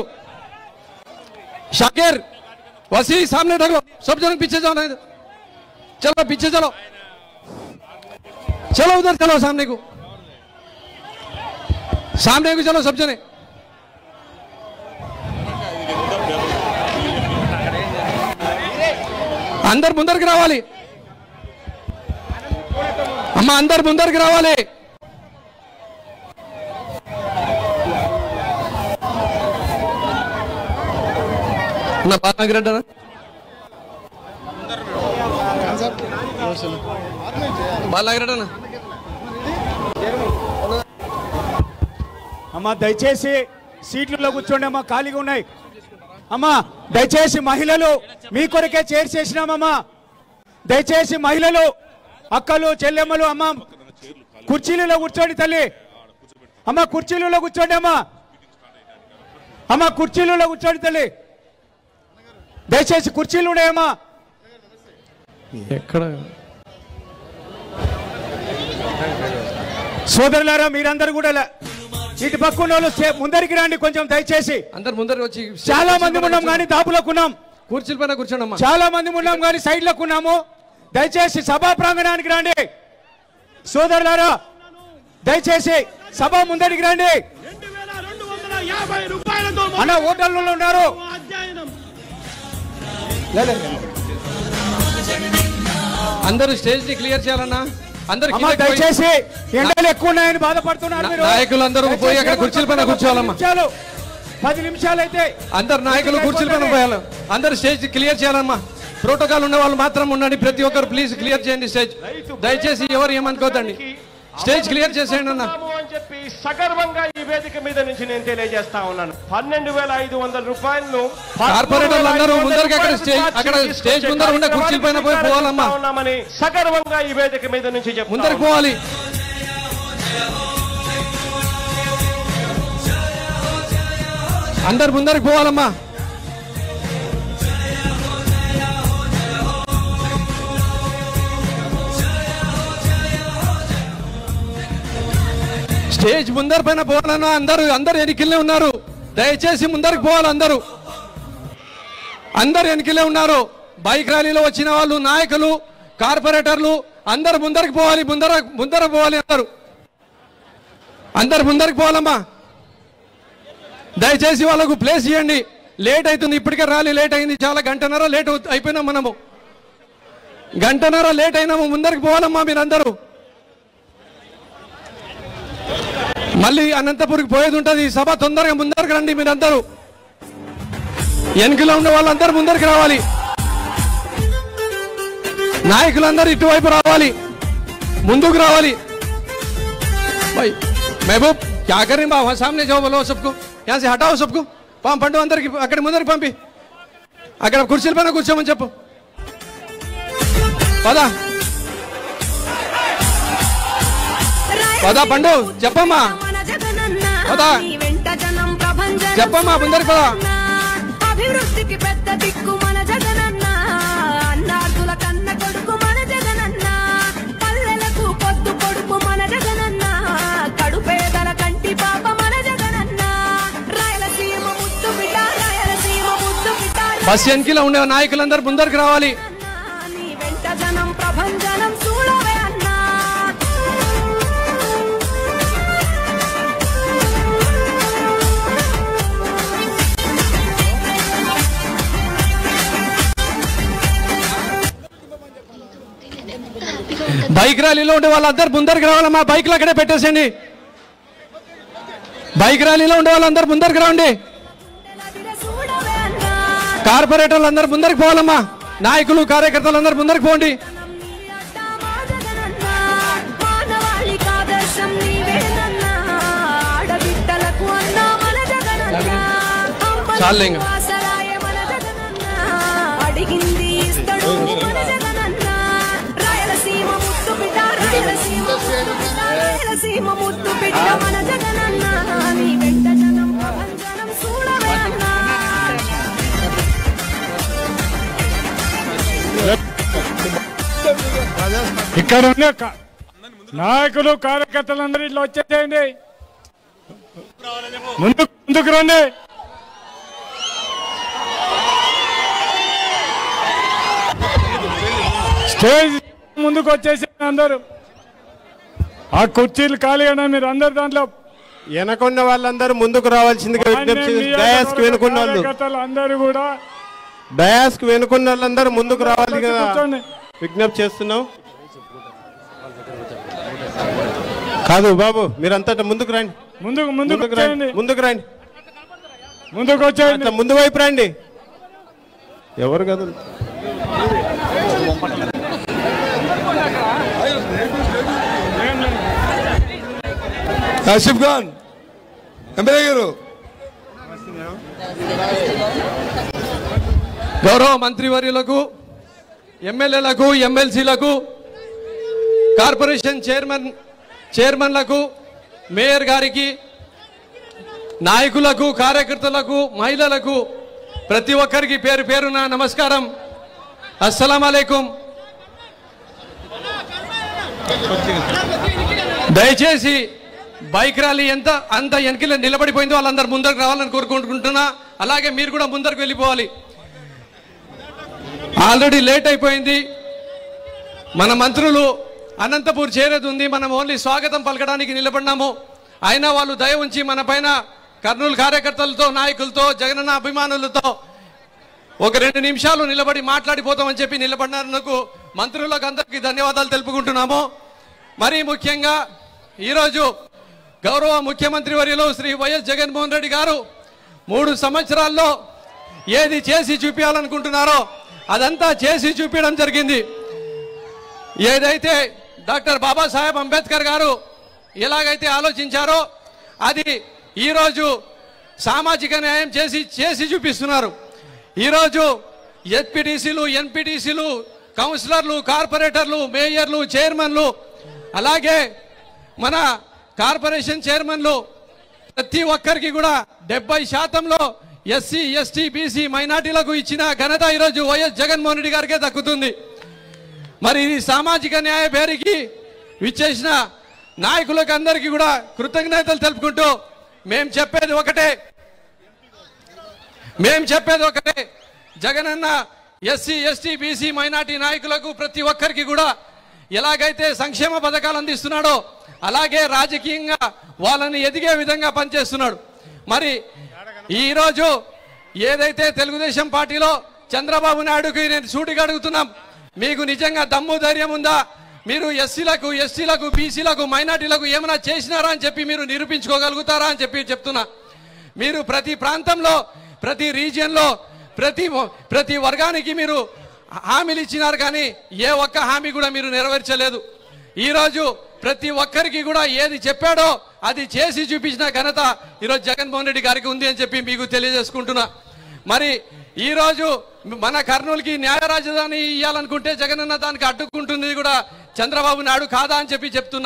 शाकिर वसी सामने ढको सब जन पीछे जाओ नहीं तो। चलो पीछे चलो चलो उधर चलो सामने को सामने को चलो सब जने అందరు ముందరికి రావాలి అమ్మ అందరు ముందరికి రావాలి అన్న బాలనాగిరెడ్డి అన్న బాలనాగిరెడ్డి అన్న అమ్మా దయచేసి సీట్లలో కూర్చోండి అమ్మా ఖాళీగా ఉన్నాయి అమ్మా దయచేసి మహిళలు మీ కొరకే చైర్ చేసినామమ్మా దయచేసి మహిళలు అక్కలు చెల్లెమ్మలు అమ్మ కుర్చీలలో కూర్చోండి తల్లి అమ్మ కుర్చీలలో కూర్చోండి అమ్మా అమ్మ కుర్చీలలో కూర్చోండి తల్లి దయచేసి కుర్చీలు ఉన్నాయమ్మా ఎక్కడ సోదరులారా మీరందరూ కూడా ల- ఇటు పక్కన వాళ్ళు సే- ముందరికి రండి కొంచెం దయచేసి అందరు ముందరికి వచ్చి చాలా మంది ఉన్నాం కానీ దాపులకు ఉన్నాం కుర్చీల పైన కూర్చోండి అమ్మా చాలా మంది ఉన్నాం కానీ సైడ్లకు ఉన్నాము దయచేసి సభా ప్రాంగణానికి రండి సోదరులారా దయచేసి సభ ముందరికి రండి అన్న హోటల్లో ఉన్నారు అందరూ స్టేజ్ ని క్లియర్ చేయాలన్నా అందరు అమ్మ కిందకి పోయి- దయచేసి ఎండలు ఎక్కువ ఉన్నాయని బాధపడుతున్నారు మీరు నాయకులు అందరూ పోయి అక్కడ కుర్చీల పైన కూర్చోవాలమ్మా. పది నిమిషాలు పది నిమిషాలు అయితే అందరు నాయకులు కుర్చీల పైన పోయాలి అందరు స్టేజ్ క్లియర్ చేయాలమ్మా ప్రోటోకాల్ ఉన్న వాళ్ళు మాత్రం ఉండండి ప్రతి ఒక్కరు ప్లీజ్ క్లియర్ చేయండి స్టేజ్ దయచేసి ఎవరు ఏమనుకోవద్దండి స్టేజ్ క్లియర్ చేసేయండి అన్న ఇస్తాము అని చెప్పి సగర్వంగా ఈ వేదిక మీద నుంచి నేను తెలియజేస్తా ఉన్నాను పన్నెండు వేల ఐదు వందల రూపాయలను కార్పొరేటర్లు అందరూ ముందరికి అక్కడ స్టేజ్- అక్కడ స్టేజ్ ముందర ఉన్న కుర్చీల పైన పోయి పోవాలమ్మా. ఉన్నామని సగర్వంగా ఈ వేదిక మీద నుంచి చెప్తా ముందరికి ఉన్నాను. పోవాలి అందరు ముందరికి పోవాలమ్మా స్టేజ్ ముందర పైన పోవాలన్నా అందరూ అందరు ఎనికిల్లే ఉన్నారు దయచేసి ముందరికి పోవాలి అందరూ అందరు వెనకిలే ఉన్నారు బైక్ ర్యాలీలో వచ్చిన వాళ్ళు నాయకులు కార్పొరేటర్లు అందరు ముందరికి పోవాలి ముందర ముందర పోవాలి అందరు అందరు ముందరికి పోవాలమ్మా దయచేసి వాళ్ళకు ప్లేస్ ఇవ్వండి లేట్ అవుతుంది ఇప్పటికే ర్యాలీ లేట్ అయింది చాలా గంటన్నర లేట్ అవుతు- అయిపోయినాం మనము గంటన్నర లేట్ అయినాము ముందరికి పోవాలమ్మా మీరందరూ మళ్ళీ అనంతపురికి పోయేది ఉంటుంది ఈ సభ తొందరగా ముందరకు రండి మీరందరూ వెనుకలో ఉన్న వాళ్ళందరూ ముందరికి రావాలి నాయకులందరూ ఇటువైపు రావాలి ముందుకు రావాలి भाई महबूब क्या करें बाबा सामने जाओ बोलो सबको यहाँ से हटाओ सबको పాం పండు అందరికి అక్కడ ముందరికి పంపి అక్కడ కుర్చీల పైన కూర్చోమని చెప్పు పదా పదా పండు చెప్పమ్మా మన జగనన్న పదా. నీ వెంట జనం ప్రభంజనం చెప్పమ్మా ముందరికి పదా అభివృద్ధికి పెద్ద దిక్కు మన జగనన్న అన్నార్థుల కన్న కొడుకు మన జగనన్న పల్లెలకు పొద్దు కొడుకు మన జగనన్న కడుపేదల కంటి పాప మన జగనన్న రాయలసీమ ముద్దు బిడ్డ రాయలసీమ ముద్దు బిడ్డ బస్ వెనకిలో ఉండే నాయకులందరూ ముందరికి రావాలి నీ వెంట జనం ప్రభంజనం చూడవే అన్నా బైక్ ర్యాలీలో ఉండే వాళ్ళందరూ ముందరికి రావాలమ్మా బైక్లు అక్కడే పెట్టేసేయండి బైక్ ర్యాలీలో ఉండే వాళ్ళందరూ ముందరికి రావండి చూడవే అన్నా కార్పొరేటర్లు అందరూ ముందరికి పోవాలమ్మా నాయకులు కార్యకర్తలు అందరూ ముందరికి పోండి మానవాళికి ఆదర్శం నీవేనన్నా ఆడబిడ్డలకు అన్నా మన జగనన్నా చాలు ఇంకా. ఆసరాయ మన జగనన్నా అడిగింది ఇస్తడు మన జగనన్నా రాయలసీమ ముద్దు బిడ్డ రాయలసీమ ముద్దు బిడ్డ రాయలసీమ ముద్దు బిడ్డ మన జగనన్నా నీ వెంట జనం ప్రభంజనం చూడవే అన్నా ఇక్కడ ఉండే కా- నాయకులు కార్యకర్తలందరూ ఇట్లా వచ్చేసేయండి ముందు ముందుకు రండి స్టేజ్ ముందుకు వచ్చేసేయండి అందరూ ఆ కుర్చీలు ఖాళీగా మీరు అందరు దాంట్లో వెనకున్న వాళ్ళందరూ ముందుకు రావాల్సిందిగా విజ్ఞప్తి డయాస్ కి వెనుకున్న వాళ్ళు కార్యకర్తలు అందరూ కూడా డయాస్ కి వెనుకున్న వాళ్ళందరూ ముందుకు రావాలి కదా కూర్చోండి. విజ్ఞప్తి చేస్తున్నాం కాదు బాబు మీరంతటా ముందుకు రండి ముందుకు ముందుకు ముందుకు రండి వచ్చేయండి ముందుకు రండి ముందుకు వచ్చేయండి అట్లా ముందు వైపు రండి ఎవరు కదా ఆసిఫ్ ఖాన్ ఎమ్మెల్యే గారు గౌరవ మంత్రివర్యులకు ఎమ్మెల్యేలకు ఎమ్మెల్సీలకు కార్పొరేషన్ చైర్మన్ చైర్మన్లకు మేయర్ గారికి నాయకులకు కార్యకర్తలకు మహిళలకు ప్రతి ఒక్కరికి పేరు పేరున నమస్కారం అస్సలం అలైకుం దయచేసి బైక్ ర్యాలీ ఎంత అంత వెనకలో నిలబడిపోయిందో వాళ్ళందరూ ముందరకు రావాలని కోరుకుంటున్నా అలాగే మీరు కూడా ముందరకు వెళ్ళిపోవాలి ఆల్రెడీ లేట్ అయిపోయింది మన మంత్రులు అనంతపూర్ చేరేది ఉంది మనం ఓన్లీ స్వాగతం పలకడానికి నిలబడినాము అయినా వాళ్ళు దయ ఉంచి మన పైన కర్నూలు కార్యకర్తలతో నాయకులతో జగనన్న అభిమానులతో ఒక రెండు నిమిషాలు నిలబడి మాట్లాడిపోతామని చెప్పి నిలబడినందుకు మంత్రులకు అందరికీ ధన్యవాదాలు తెలుపుకుంటున్నాము మరీ ముఖ్యంగా ఈరోజు గౌరవ ముఖ్యమంత్రి వర్యులు శ్రీ వైఎస్ జగన్మోహన్ రెడ్డి గారు మూడు సంవత్సరాల్లో ఏది చేసి చూపించాలనుకుంటున్నారో అదంతా చేసి చూపించడం జరిగింది ఏదైతే డాక్టర్ బాబాసాహెబ్ అంబేద్కర్ గారు ఎలాగైతే ఆలోచించారో అది ఈరోజు సామాజిక న్యాయం చేసి చేసి చూపిస్తున్నారు ఈరోజు ఎస్పీటీసీలు ఎన్పిటిసిలు కౌన్సిలర్లు కార్పొరేటర్లు మేయర్లు చైర్మన్లు అలాగే మన కార్పొరేషన్ చైర్మన్లు ప్రతి ఒక్కరికి కూడా డెబ్బై శాతంలో ఎస్సీ ఎస్టీ బీసీ మైనార్టీలకు ఇచ్చిన ఘనత ఈరోజు వైఎస్ జగన్మోహన్ రెడ్డి గారికే దక్కుతుంది మరి ఈ సామాజిక న్యాయ పేరుకి విచ్చేసిన నాయకులకు అందరికీ కూడా కృతజ్ఞతలు తెలుపుకుంటూ మేము చెప్పేది ఒకటే మేము చెప్పేది ఒకటే Jagananna SC ST BC minority నాయకులకు ప్రతి ఒక్కరికి కూడా ఎలాగైతే సంక్షేమ పథకాలు అందిస్తున్నాడో అలాగే రాజకీయంగా వాళ్ళని ఎదిగే విధంగా పనిచేస్తున్నాడు మరి ఈరోజు ఏదైతే తెలుగుదేశం పార్టీలో చంద్రబాబు నాయుడుకి నేను సూటిగా అడుగుతున్నాం మీకు నిజంగా దమ్ము ధైర్యం ఉందా మీరు ఎస్సీలకు ఎస్టీలకు బీసీలకు మైనార్టీలకు ఏమైనా చేసినారా అని చెప్పి మీరు నిరూపించుకోగలుగుతారా అని చెప్పి చెప్తున్నా మీరు ప్రతి ప్రాంతంలో ప్రతి రీజియన్లో ప్రతి ప్రతి వర్గానికి మీరు హామీలు ఇచ్చినారు కానీ ఏ ఒక్క హామీ కూడా మీరు నెరవేర్చలేదు ఈరోజు ప్రతి ఒక్కరికి కూడా ఏది చెప్పాడో అది చేసి చూపించిన ఘనత ఈరోజు జగన్మోహన్ రెడ్డి గారికి ఉంది అని చెప్పి మీకు తెలియజేసుకుంటున్నా మరి ఈరోజు మన కర్నూలుకి న్యాయ రాజధాని ఇవ్వాలనుకుంటే జగనన్న దానికి అడ్డుకుంటుంది కూడా చంద్రబాబు నాయుడు కాదా అని చెప్పి చెప్తున్నా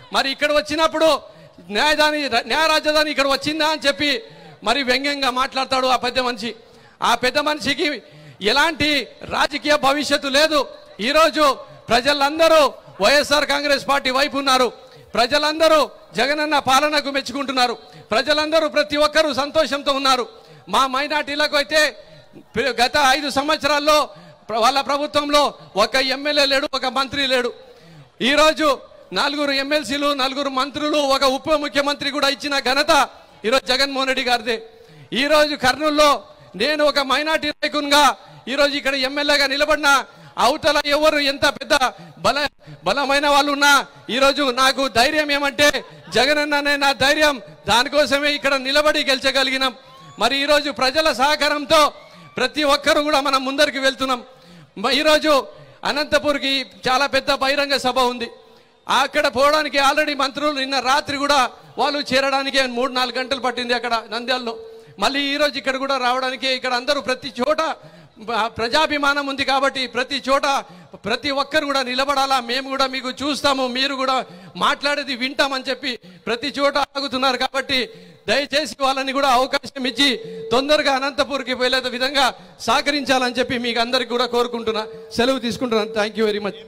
మరి ఇక్కడ వచ్చినప్పుడు న్యాయదాని న్యాయ రాజధాని ఇక్కడ వచ్చిందా అని చెప్పి మరి వ్యంగ్యంగా మాట్లాడతాడు ఆ పెద్ద మనిషి ఆ పెద్ద మనిషికి ఎలాంటి రాజకీయ భవిష్యత్తు లేదు ఈరోజు ప్రజలందరూ వైఎస్ఆర్ కాంగ్రెస్ పార్టీ వైపు ఉన్నారు ప్రజలందరూ జగనన్న పాలనకు మెచ్చుకుంటున్నారు ప్రజలందరూ ప్రతి ఒక్కరూ సంతోషంతో ఉన్నారు మా మైనార్టీలకు అయితే ప్ర- గత ఐదు సంవత్సరాల్లో ప్ర- వాళ్ళ ప్రభుత్వంలో ఒక ఎమ్మెల్యే లేడు ఒక మంత్రి లేడు ఈరోజు నలుగురు ఎమ్మెల్సీలు నలుగురు మంత్రులు ఒక ఉప ముఖ్యమంత్రి కూడా ఇచ్చిన ఘనత ఈరోజు జగన్మోహన్ రెడ్డి గారిదే ఈరోజు కర్నూలులో నేను ఒక మైనార్టీ నాయకునిగా ఈరోజు ఇక్కడ ఎమ్మెల్యేగా నిలబడిన అవతల ఎవరు ఎంత పెద్ద బల బలమైన వాళ్ళు ఉన్నా ఈరోజు నాకు ధైర్యం ఏమంటే జగన్ అన్ననే నా ధైర్యం దానికోసమే ఇక్కడ నిలబడి గెలిచగలిగినాం మరి ఈరోజు ప్రజల సహకారంతో ప్రతి ఒక్కరు కూడా మనం ముందరికి వెళ్తున్నాం మ- ఈరోజు అనంతపూర్కి చాలా పెద్ద బహిరంగ సభ ఉంది అక్కడ పోవడానికి ఆల్రెడీ మంత్రులు నిన్న రాత్రి కూడా వాళ్ళు చేరడానికి మూడు నాలుగు గంటలు పట్టింది అక్కడ నంద్యాలలో మళ్ళీ ఈరోజు ఇక్కడ కూడా రావడానికి ఇక్కడ అందరూ ప్రతి చోట బ- ప్రజాభిమానం ఉంది కాబట్టి ప్రతి చోట ప్రతి ఒక్కరు కూడా నిలబడాలా మేము కూడా మీకు చూస్తాము మీరు కూడా మాట్లాడేది వింటామని చెప్పి ప్రతి చోట ఆగుతున్నారు కాబట్టి దయచేసి వాళ్ళని కూడా అవకాశం ఇచ్చి తొందరగా అనంతపూర్కి వెళ్ళే విధంగా సహకరించాలని చెప్పి మీకు అందరికి కూడా కోరుకుంటున్నా సెలవు తీసుకుంటున్నాను థ్యాంక్ యూ వెరీ మచ్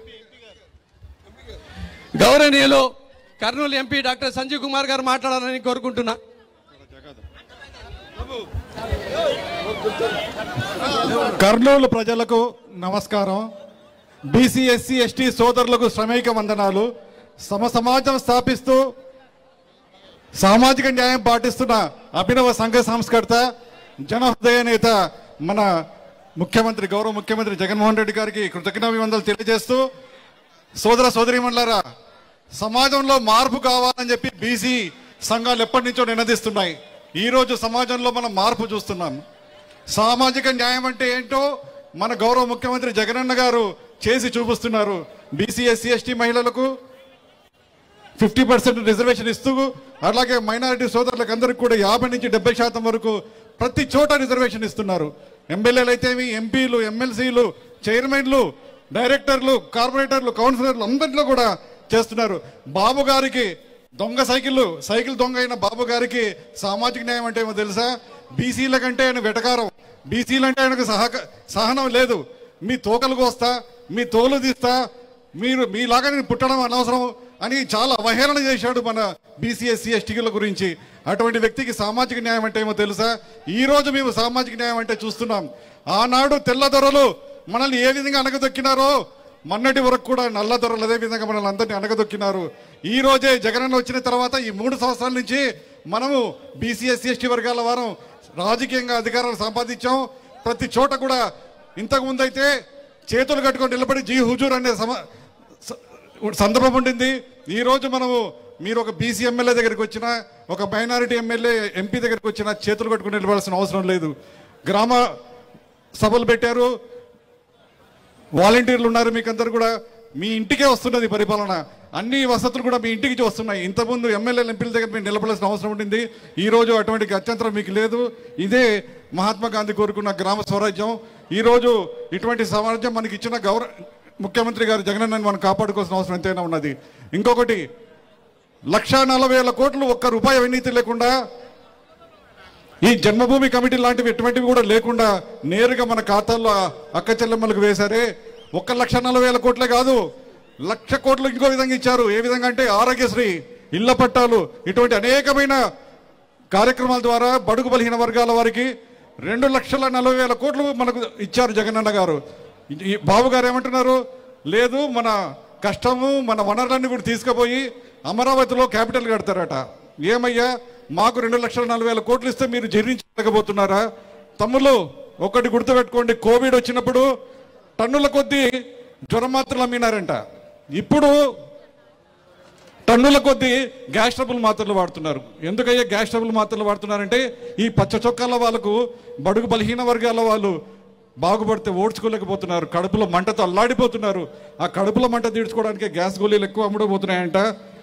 గౌరవనీయులు కర్నూలు ఎంపీ డాక్టర్ సంజీవ్ కుమార్ గారు మాట్లాడాలని కోరుకుంటున్నా కర్నూలు ప్రజలకు నమస్కారం బీసీ ఎస్సీ ఎస్టీ సోదరులకు శ్రమైక వందనాలు సమ సమాజం స్థాపిస్తూ సామాజిక న్యాయం పాటిస్తున్న అభినవ సంఘ సంస్కర్త జనహృదయ నేత మన ముఖ్యమంత్రి గౌరవ ముఖ్యమంత్రి జగన్మోహన్ రెడ్డి గారికి కృతజ్ఞాభివందనలు తెలియజేస్తూ సోదర సోదరీమణులారా సమాజంలో మార్పు కావాలని చెప్పి బీసీ సంఘాలు ఎప్పటి నుంచో నినదిస్తున్నాయి ఈ రోజు సమాజంలో మనం మార్పు చూస్తున్నాం సామాజిక న్యాయం అంటే ఏంటో మన గౌరవ ముఖ్యమంత్రి జగనన్న గారు చేసి చూపిస్తున్నారు బీసీ ఎస్సీ ఎస్టీ మహిళలకు ఫిఫ్టీ పర్సెంట్ రిజర్వేషన్ ఇస్తూ అలాగే మైనారిటీ సోదరులకు అందరికి కూడా యాభై నుంచి డెబ్బై శాతం వరకు ప్రతి చోట రిజర్వేషన్ ఇస్తున్నారు ఎమ్మెల్యేలు అయితేమి ఎంపీలు ఎమ్మెల్సీలు చైర్మన్లు డైరెక్టర్లు కార్పొరేటర్లు కౌన్సిలర్లు అందరిలో కూడా చేస్తున్నారు బాబు గారికి దొంగ సైకిల్ సైకిల్ దొంగ అయిన బాబు గారికి సామాజిక న్యాయం అంటే ఏమో తెలుసా బీసీల కంటే ఆయన వెటకారం బీసీలు అంటే ఆయనకు సహక సహనం లేదు మీ తోకలు కోస్తా మీ తోలు తీస్తా మీరు మీలాగా నేను పుట్టడం అనవసరం అని చాలా అవహేళన చేశాడు మన బీసీ ఎస్సీ ఎస్టీల గురించి అటువంటి వ్యక్తికి సామాజిక న్యాయం అంటే ఏమో తెలుసా ఈ రోజు మేము సామాజిక న్యాయం అంటే చూస్తున్నాం ఆనాడు తెల్లదొరలు మనల్ని ఏ విధంగా అనగదొక్కినారో మొన్నటి వరకు కూడా నల్ల దొరలు అదే విధంగా మనల్ని అందరినీ అనగదొక్కినారు ఈ రోజే జగనన్న వచ్చిన తర్వాత ఈ మూడు సంవత్సరాల నుంచి మనము బీసీ ఎస్సీ ఎస్టీ వర్గాల వారం రాజకీయంగా అధికారాలు సంపాదించాం ప్రతి చోట కూడా ఇంతకు ముందైతే చేతులు కట్టుకొని నిలబడి జీ హుజూర్ అనే సమ స- సందర్భం ఉండింది ఈ రోజు మనము మీరు ఒక బీసీ ఎమ్మెల్యే దగ్గరికి వచ్చినా ఒక మైనారిటీ ఎమ్మెల్యే ఎంపీ దగ్గరికి వచ్చినా చేతులు కట్టుకుని నిలబడాల్సిన అవసరం లేదు గ్రామ సభలు పెట్టారు వాలంటీర్లు ఉన్నారు మీకు అందరు కూడా మీ ఇంటికే వస్తున్నది పరిపాలన అన్ని వసతులు కూడా మీ ఇంటికి వస్తున్నాయి ఇంతకుముందు ఎమ్మెల్యేలు ఎంపీల దగ్గర మీరు నిలబడాల్సిన అవసరం ఉండింది ఈ రోజు అటువంటి గత్యంతరం మీకు లేదు ఇదే మహాత్మా గాంధీ కోరుకున్న గ్రామ స్వరాజ్యం ఈ రోజు ఇటువంటి స్వరాజ్యం మనకి ఇచ్చిన గౌరవ ముఖ్యమంత్రి గారు జగనన్నని మనం కాపాడుకోవాల్సిన అవసరం ఎంతైనా ఉన్నది ఇంకొకటి లక్ష నలభై వేల కోట్లు ఒక్క రూపాయి అవినీతి లేకుండా ఈ జన్మభూమి కమిటీ లాంటివి ఎటువంటివి కూడా లేకుండా నేరుగా మన ఖాతాల్లో అక్క చెల్లెమ్మలకు వేశారే ఒక్క లక్ష నలభై వేల కోట్లే కాదు లక్ష కోట్లు ఇంకో విధంగా ఇచ్చారు ఏ విధంగా అంటే ఆరోగ్యశ్రీ ఇళ్ల పట్టాలు ఇటువంటి అనేకమైన కార్యక్రమాల ద్వారా బడుగు బలహీన వర్గాల వారికి రెండు లక్షల నలభై వేల కోట్లు మనకు ఇచ్చారు జగనన్న గారు ఈ బాబు గారు ఏమంటున్నారు లేదు మన కష్టము మన వనరులన్నీ కూడా తీసుకుపోయి అమరావతిలో క్యాపిటల్ కడతారట ఏమయ్యా మాకు రెండు లక్షల నలభై వేల కోట్లు ఇస్తే మీరు జీర్ణించలేకపోతున్నారా తమ్ముళ్ళు ఒకటి గుర్తుపెట్టుకోండి కోవిడ్ వచ్చినప్పుడు టన్నుల కొద్దీ జ్వరం మాత్రలు అమ్మినారంట ఇప్పుడు టన్నుల కొద్దీ గ్యాస్ ట్రబుల్ మాత్రలు వాడుతున్నారు ఎందుకయ్యా గ్యాస్ ట్రబుల్ మాత్రలు వాడుతున్నారంటే ఈ పచ్చ చొక్కాల వాళ్ళకు బడుగు బలహీన వర్గాల వాళ్ళు బాగుపడితే ఓడ్చుకోలేకపోతున్నారు కడుపులో మంటతో అల్లాడిపోతున్నారు ఆ కడుపులో మంట తీర్చుకోవడానికి గ్యాస్ గోళీలు ఎక్కువ అమ్ముడబోతున్నాయంట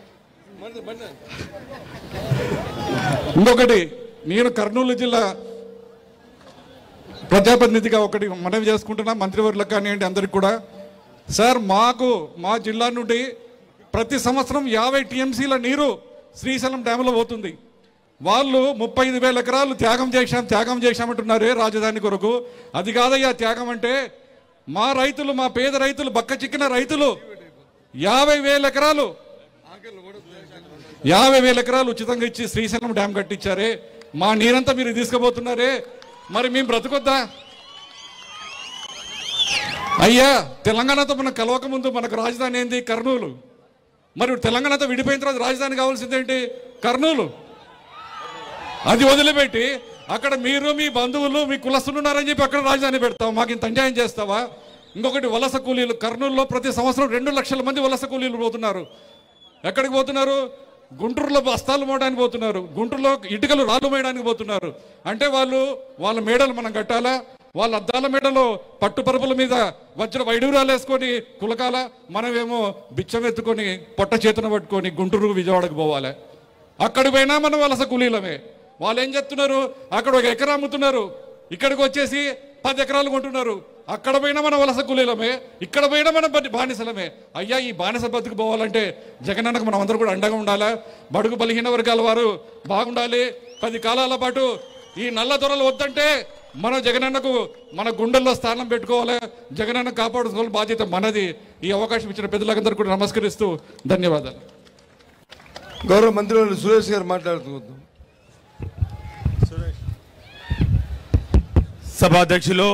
ఇంకొకటి నేను కర్నూలు జిల్లా ప్రజాప్రతినిధిగా ఒకటి మనవి చేసుకుంటున్నా మంత్రివర్యులకు కానివ్వండి అందరికి కూడా సార్ మాకు మా జిల్లా నుండి ప్రతి సంవత్సరం యాభై టీఎంసీల నీరు శ్రీశైలం డ్యాములో పోతుంది వాళ్ళు ముప్పై ఐదు వేల ఎకరాలు త్యాగం చేశాం త్యాగం చేశామంటున్నారే రాజధాని కొరకు అది కాదయ్యా త్యాగం అంటే మా రైతులు మా పేద రైతులు బక్క చిక్కిన రైతులు యాభై వేల ఎకరాలు యాభై వేల ఎకరాలు ఉచితంగా ఇచ్చి శ్రీశైలం డ్యామ్ కట్టించారే మా నీరంతా మీరు తీసుకుపోతున్నారే మరి మేము బ్రతకొద్దా అయ్యా తెలంగాణతో మనం కలవక ముందు మనకు రాజధాని ఏంది కర్నూలు మరి తెలంగాణతో విడిపోయిన తర్వాత రాజధాని కావాల్సిందేంటి కర్నూలు అది వదిలిపెట్టి అక్కడ మీరు మీ బంధువులు మీ కులస్తులు ఉన్నారని చెప్పి అక్కడ రాజధాని పెడతావు మాకు ఇంత అన్యాయం చేస్తావా ఇంకొకటి వలస కూలీలు కర్నూలులో ప్రతి సంవత్సరం రెండు లక్షల మంది వలస కూలీలు పోతున్నారు ఎక్కడికి పోతున్నారు గుంటూరులో బస్తాలు మోయడానికి పోతున్నారు గుంటూరులో ఇటుకలు రాళ్ళు మోయడానికి పోతున్నారు అంటే వాళ్ళు వాళ్ళ మేడలు మనం కట్టాలా వాళ్ళ అద్దాల మేడలో పట్టు పరుపుల మీద వజ్ర వైడూరాలు వేసుకొని కులకాల మనమేమో బిచ్చం ఎత్తుకొని పొట్ట చేతున పట్టుకొని గుంటూరు విజయవాడకు పోవాలి అక్కడికి పోయినా మనం వలస కూలీలమే వాళ్ళు ఏం చెప్తున్నారు అక్కడ ఒక ఎకరా అమ్ముతున్నారు ఇక్కడికి వచ్చేసి పది ఎకరాలు కొంటున్నారు అక్కడ పోయినా మన వలస కూలీలమే ఇక్కడ పోయినా మనం బతి- బానిసలమే అయ్యా ఈ బానిస బతుకు పోవాలంటే జగనన్నకు మనం అందరూ కూడా అండగా ఉండాలా బడుగు బలహీన వర్గాల వారు బాగుండాలి పది కాలాల పాటు ఈ నల్ల దొరలు వద్దంటే మన జగనన్నకు మన గుండెల్లో స్థానం పెట్టుకోవాలి జగనన్న కాపాడుకోవాలి బాధ్యత మనది ఈ అవకాశం ఇచ్చిన పెద్దలందరూ కూడా నమస్కరిస్తూ ధన్యవాదాలు గౌరవ మంత్రి సురేష్ గారు మాట్లాడుతున్నారు సభాధ్యక్షులు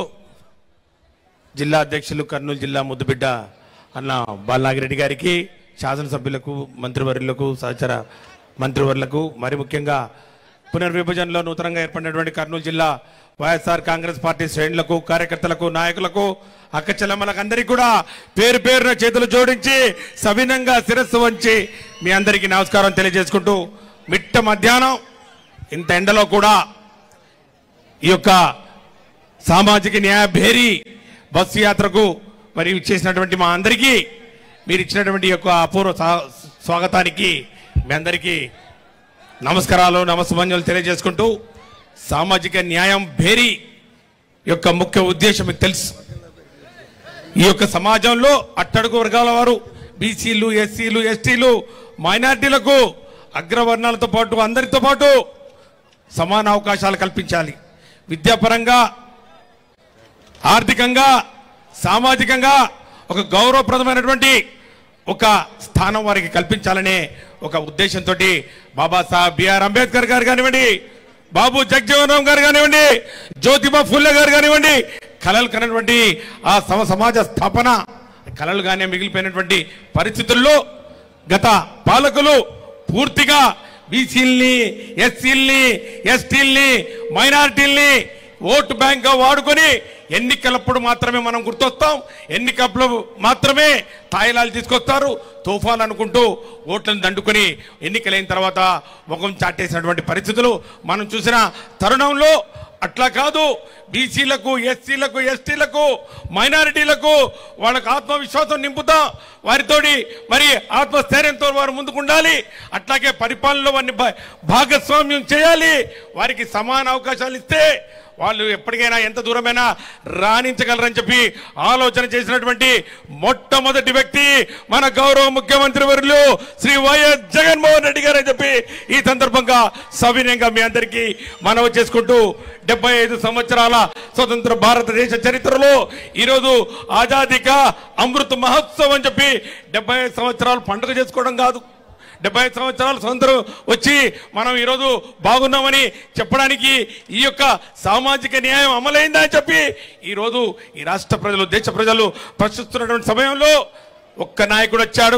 జిల్లా అధ్యక్షులు కర్నూలు జిల్లా ముద్దుబిడ్డ అన్న బాలనాగిరెడ్డి గారికి శాసనసభ్యులకు మంత్రివర్యులకు సహచర మంత్రివర్యులకు మరి ముఖ్యంగా పునర్విభజనలో నూతనంగా ఏర్పడినటువంటి కర్నూలు జిల్లా వైఎస్ఆర్ కాంగ్రెస్ పార్టీ శ్రేణులకు కార్యకర్తలకు నాయకులకు అక్క చెల్లమ్మలకు అందరికీ కూడా పేరు పేరున చేతులు జోడించి సవినంగా శిరస్సు వంచి మీ అందరికీ నమస్కారం తెలియజేసుకుంటూ మిట్ట మధ్యాహ్నం ఇంత ఎండలో కూడా ఈ యొక్క సామాజిక న్యాయ భేరీ బస్సు యాత్రకు మరి ఇచ్చేసినటువంటి మా అందరికీ మీరు ఇచ్చినటువంటి ఈ యొక్క అపూర్వ స్వా- స్వాగతానికి మీ అందరికీ నమస్కారాలు నమస్సుమంజలు తెలియజేసుకుంటూ సామాజిక న్యాయం భేరీ యొక్క ముఖ్య ఉద్దేశం మీకు తెలుసు ఈ యొక్క సమాజంలో అట్టడుగు వర్గాల వారు బీసీలు ఎస్సీలు ఎస్టీలు మైనార్టీలకు అగ్రవర్ణాలతో పాటు అందరితో పాటు సమాన అవకాశాలు కల్పించాలి విద్యాపరంగా ఆర్థికంగా సామాజికంగా ఒక గౌరవప్రదమైనటువంటి ఒక స్థానం వారికి కల్పించాలనే ఒక ఉద్దేశంతో బాబాసాహెబ్ బిఆర్ అంబేద్కర్ గారు కానివ్వండి బాబు జగజీవన్ రామ్ గారు కానివ్వండి జ్యోతిబా ఫుల్లే గారు కానివ్వండి కళలు కనటువంటి ఆ సమ సమాజ స్థాపన కళలుగానే మిగిలిపోయినటువంటి పరిస్థితుల్లో గత పాలకులు పూర్తిగా బీసీల్ని ఎస్సీల్ని ఎస్టీల్ని మైనారిటీల్ని ఓటు బ్యాంక్ గా వాడుకొని ఎన్నికలప్పుడు మాత్రమే మనం గుర్తొస్తాం ఎన్నికప్పుడు మాత్రమే తాయిలాలు తీసుకొస్తారు తుఫాన్ అనుకుంటూ ఓట్లను దండుకొని ఎన్నికలైన తర్వాత ముఖం చాటేసినటువంటి పరిస్థితులు మనం చూసిన తరుణంలో అట్లా కాదు బీసీలకు ఎస్సీలకు ఎస్టీలకు మైనారిటీలకు వాళ్ళకు ఆత్మవిశ్వాసం నింపుతాం వారితోటి మరి ఆత్మస్థైర్యంతో వారు ముందుకు ఉండాలి అట్లాగే పరిపాలనలో వారిని భా- భాగస్వామ్యం చేయాలి వారికి సమాన అవకాశాలు ఇస్తే వాళ్ళు ఎప్పటికైనా ఎంత దూరమైనా రాణించగలరని చెప్పి ఆలోచన చేసినటువంటి మొట్టమొదటి వ్యక్తి మన గౌరవ ముఖ్యమంత్రి వర్యులు శ్రీ వైఎస్ జగన్మోహన్ రెడ్డి గారు అని చెప్పి ఈ సందర్భంగా సవినయంగా మీ అందరికీ మనవి చేసుకుంటూ డెబ్బై ఐదు సంవత్సరాల స్వతంత్ర భారతదేశ చరిత్రలో ఈరోజు ఆజాదీ కా అమృత్ మహోత్సవం అని చెప్పి డెబ్బై ఐదు సంవత్సరాలు పండుగ చేసుకోవడం కాదు డెబ్బై ఐదు సంవత్సరాల స్వతంత్రం వచ్చి మనం ఈరోజు బాగున్నామని చెప్పడానికి ఈ యొక్క సామాజిక న్యాయం అమలైందా అని చెప్పి ఈరోజు ఈ రాష్ట్ర ప్రజలు దేశ ప్రజలు ప్రశ్నిస్తున్నటువంటి సమయంలో ఒక్క నాయకుడు వచ్చాడు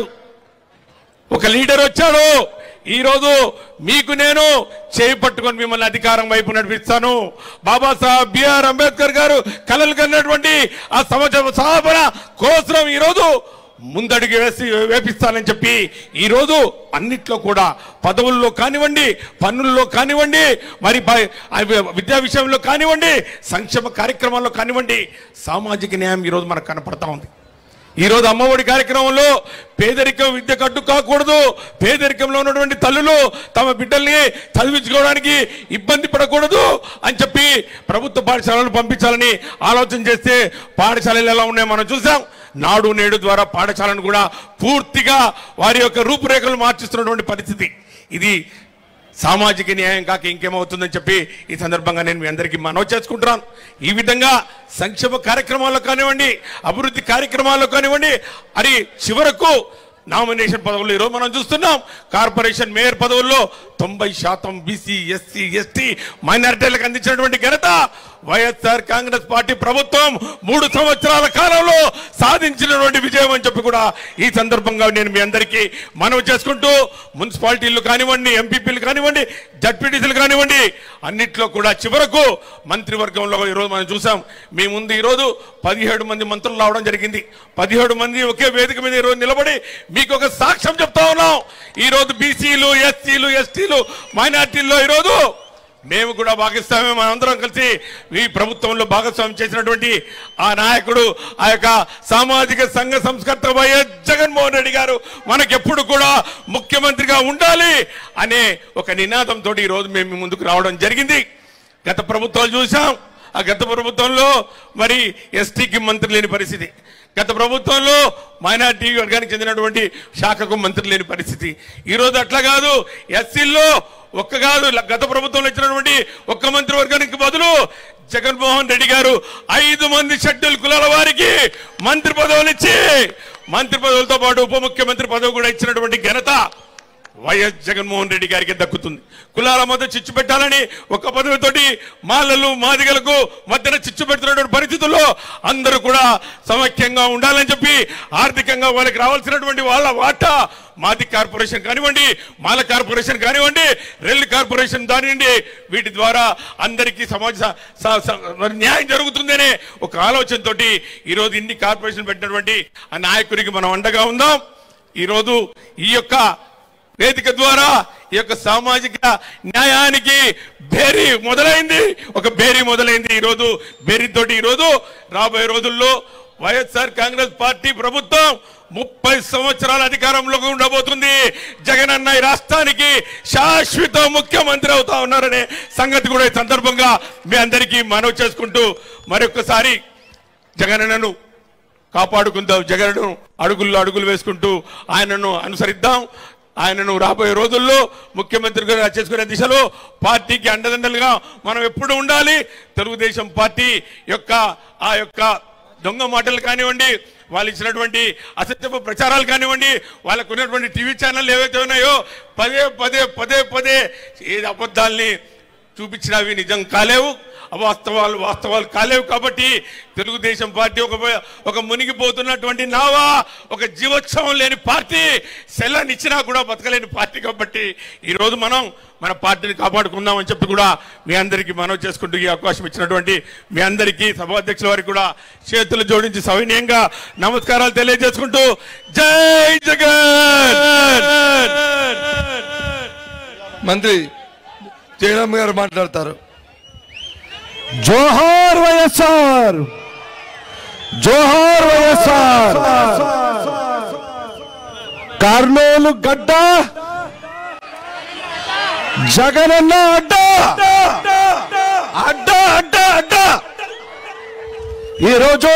ఒక లీడర్ వచ్చాడు ఈరోజు మీకు నేను చేయి పట్టుకొని మిమ్మల్ని అధికారం వైపు నడిపిస్తాను బాబాసాహెబ్ బిఆర్ అంబేద్కర్ గారు కలలు కన్నటువంటి ఆ సమాజ స్థాపన కోసం ఈరోజు ముందడుగు వేసి వేపిస్తానని చెప్పి ఈరోజు అన్నిట్లో కూడా పదవుల్లో కానివ్వండి పన్నుల్లో కానివ్వండి మరి బ- అవి విద్యా విషయంలో కానివ్వండి సంక్షేమ కార్యక్రమాల్లో కానివ్వండి సామాజిక న్యాయం ఈరోజు మనకు కనపడతా ఉంది ఈ రోజు అమ్మఒడి కార్యక్రమంలో పేదరికం విద్య కట్టు కాకూడదు పేదరికంలో ఉన్నటువంటి తల్లులు తమ బిడ్డల్ని చదివించుకోవడానికి ఇబ్బంది పడకూడదు అని చెప్పి ప్రభుత్వ పాఠశాలలు పంపించాలని ఆలోచన చేస్తే పాఠశాలలు ఎలా ఉన్నాయో మనం చూసాం నాడు నేడు ద్వారా పాఠశాలను కూడా పూర్తిగా వారి యొక్క రూపురేఖలు మార్చిస్తున్నటువంటి పరిస్థితి ఇది సామాజిక న్యాయం కాక ఇంకేమవుతుందని చెప్పి ఈ సందర్భంగా నేను మీ అందరికీ మనవి చేసుకుంటున్నాను ఈ విధంగా సంక్షేమ కార్యక్రమాల్లో కానివ్వండి అభివృద్ధి కార్యక్రమాల్లో కానివ్వండి అది చివరకు నామినేషన్ పదవులు ఈరోజు మనం చూస్తున్నాం కార్పొరేషన్ మేయర్ పదవుల్లో తొంభై శాతం బీసీ ఎస్సీ ఎస్టీ మైనారిటీలకు అందించినటువంటి ఘనత వైఎస్ఆర్ కాంగ్రెస్ పార్టీ ప్రభుత్వం మూడు సంవత్సరాల కాలంలో సాధించినటువంటి విజయం అని చెప్పి కూడా ఈ సందర్భంగా నేను మీ అందరికీ మనవి చేసుకుంటూ మున్సిపాలిటీలు కానివ్వండి ఎంపీపీలు కానివ్వండి జడ్పీటీసీలు కానివ్వండి అన్నిట్లో కూడా చివరకు మంత్రివర్గంలో ఈరోజు మనం చూసాం మీ ముందు ఈరోజు పదిహేడు మంది మంత్రులు రావడం జరిగింది పదిహేడు మంది ఒకే వేదిక మీద ఈరోజు నిలబడి మీకు ఒక సాక్ష్యం చెప్తా ఉన్నాం ఈరోజు బీసీలు ఎస్సీలు ఎస్టీలు మైనార్టీల్లో ఈరోజు మేము కూడా భాగస్వామ్యం మనందరం కలిసి ఈ ప్రభుత్వంలో భాగస్వామ్యం చేసినటువంటి ఆ నాయకుడు ఆ యొక్క సామాజిక సంఘ సంస్కర్త వైఎస్ జగన్మోహన్ రెడ్డి గారు మనకెప్పుడు కూడా ముఖ్యమంత్రిగా ఉండాలి అనే ఒక నినాదంతో ఈ రోజు మేము మీ ముందుకు రావడం జరిగింది గత ప్రభుత్వాలు చూసాం ఆ గత ప్రభుత్వంలో మరి ఎస్టీకి మంత్రి లేని పరిస్థితి గత ప్రభుత్వంలో మైనార్టీ వర్గానికి చెందినటువంటి శాఖకు మంత్రి లేని పరిస్థితి ఈ రోజు అట్లా కాదు ఎస్సీల్లో ఒక్క కాదు ల- గత ప్రభుత్వంలో ఇచ్చినటువంటి ఒక్క మంత్రి వర్గానికి బదులు జగన్మోహన్ రెడ్డి గారు ఐదు మంది షెడ్యూల్ కులాల వారికి మంత్రి పదవులు ఇచ్చి మంత్రి పదవులతో పాటు ఉప ముఖ్యమంత్రి పదవి కూడా ఇచ్చినటువంటి ఘనత వైఎస్ జగన్మోహన్ రెడ్డి గారికి దక్కుతుంది కులాల మధ్య చిచ్చు పెట్టాలని ఒక పదవితోటి మాలలు మాదిగలకు మధ్యన చిచ్చు పెడుతున్నటువంటి పరిస్థితుల్లో అందరూ కూడా సమైక్యంగా ఉండాలని చెప్పి ఆర్థికంగా వాళ్ళకి రావాల్సినటువంటి వాళ్ళ వాటా మాది కార్పొరేషన్ కానివ్వండి మాల కార్పొరేషన్ కానివ్వండి రెల్ కార్పొరేషన్ దానివ్వండి వీటి ద్వారా అందరికీ సమాజ స- స- స- మరి న్యాయం జరుగుతుందనే ఒక ఆలోచనతోటి ఈరోజు ఇన్ని కార్పొరేషన్ పెట్టినటువంటి ఆ నాయకుడికి మనం అండగా ఉందాం ఈరోజు ఈ యొక్క వేదిక ద్వారా ఈ యొక్క సామాజిక న్యాయానికి బేరీ మొదలైంది ఒక బేరీ మొదలైంది ఈరోజు బేరీతోటి ఈరోజు రాబోయే రోజుల్లో వైఎస్ఆర్ కాంగ్రెస్ పార్టీ ప్రభుత్వం ముప్పై సంవత్సరాల అధికారంలోకి ఉండబోతుంది జగన్ అన్న ఈ రాష్ట్రానికి శాశ్వత ముఖ్యమంత్రి అవుతా ఉన్నారనే సంగతి కూడా ఈ సందర్భంగా మీ అందరికీ మనవి చేసుకుంటూ మరొకసారి జగనన్నను కాపాడుకుందాం జగన్ను అడుగుల్లో అడుగులు వేసుకుంటూ ఆయనను అనుసరిద్దాం ఆయనను రాబోయే రోజుల్లో ముఖ్యమంత్రిగా చేసుకునే దిశలో పార్టీకి అండదండలుగా మనం ఎప్పుడు ఉండాలి తెలుగుదేశం పార్టీ యొక్క ఆ యొక్క దొంగ మాటలు కానివ్వండి వాళ్ళు ఇచ్చినటువంటి అసత్యపు ప్రచారాలు కానివ్వండి వాళ్ళకు ఉన్నటువంటి టీవీ ఛానల్ ఏవైతే ఉన్నాయో పదే పదే పదే పదే ఏ అబద్ధాల్ని చూపించినా అవి నిజం కాలేవు అవాస్తవాలు వాస్తవాలు కాలేవు కాబట్టి తెలుగుదేశం పార్టీ ఒక ఒక మునిగిపోతున్నటువంటి నావా ఒక జీవోత్సవం లేని పార్టీ సెల్లని ఇచ్చినా కూడా బతకలేని పార్టీ కాబట్టి ఈరోజు మనం మన పార్టీని కాపాడుకుందామని చెప్పి కూడా మీ అందరికీ మనవి చేసుకుంటూ ఈ అవకాశం ఇచ్చినటువంటి మీ అందరికీ సభాధ్యక్షుల వారికి కూడా చేతులు జోడించి సవినయంగా నమస్కారాలు తెలియజేసుకుంటూ జై జగన్ మంత్రి జయరామ్ గారు మాట్లాడతారు జోహార్ వైఎస్ఆర్ జోహార్ వైఎస్ఆర్ కర్నూలు గడ్డ జగనన్న అడ్డ అడ్డ అడ్డ అడ్డ ఈరోజు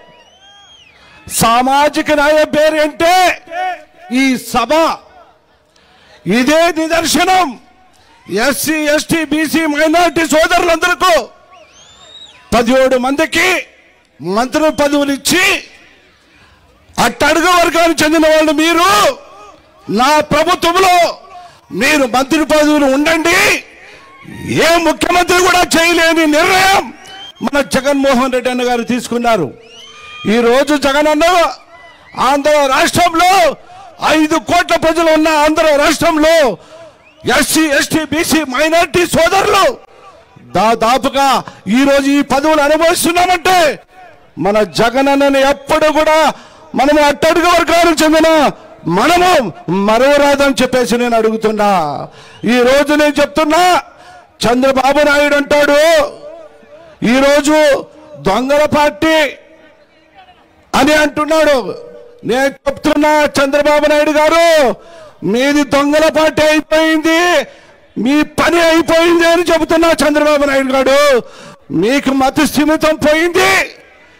సామాజిక న్యాయ పేరు అంటే ఈ సభ ఇదే నిదర్శనం ఎస్సీ ఎస్టీ బీసీ మైనార్టీ సోదరులందరికీ పదిహేడు మందికి మంత్రి పదవులు ఇచ్చి అట్టడుగు వర్గానికి చెందిన వాళ్ళు మీరు నా ప్రభుత్వంలో మీరు మంత్రి పదవులు ఉండండి ఏ ముఖ్యమంత్రి కూడా చేయలేని నిర్ణయం మన జగన్మోహన్ రెడ్డి అన్న గారు తీసుకున్నారు ఈ రోజు జగన్ అన్న ఆంధ్ర రాష్ట్రంలో ఐదు కోట్ల ప్రజలు ఉన్న ఆంధ్ర రాష్ట్రంలో ఎస్సీ ఎస్టీ బీసీ మైనార్టీ సోదరులు దాదాపుగా ఈ రోజు ఈ పదవులు అనుభవిస్తున్నామంటే మన జగనన్నని ఎప్పుడు కూడా మనము అట్టడుగు వర్గాలకు చెందిన మనము మరవరాదని చెప్పేసి నేను అడుగుతున్నా ఈ రోజు నేను చెప్తున్నా చంద్రబాబు నాయుడు అంటాడు ఈరోజు దొంగల పార్టీ అని అంటున్నాడు నేను చెప్తున్నా చంద్రబాబు నాయుడు గారు మీది దొంగల పార్టీ అయిపోయింది మీ పని అయిపోయింది అని చెబుతున్నా చంద్రబాబు నాయుడు గారు మీకు మతి స్థిమితం పోయింది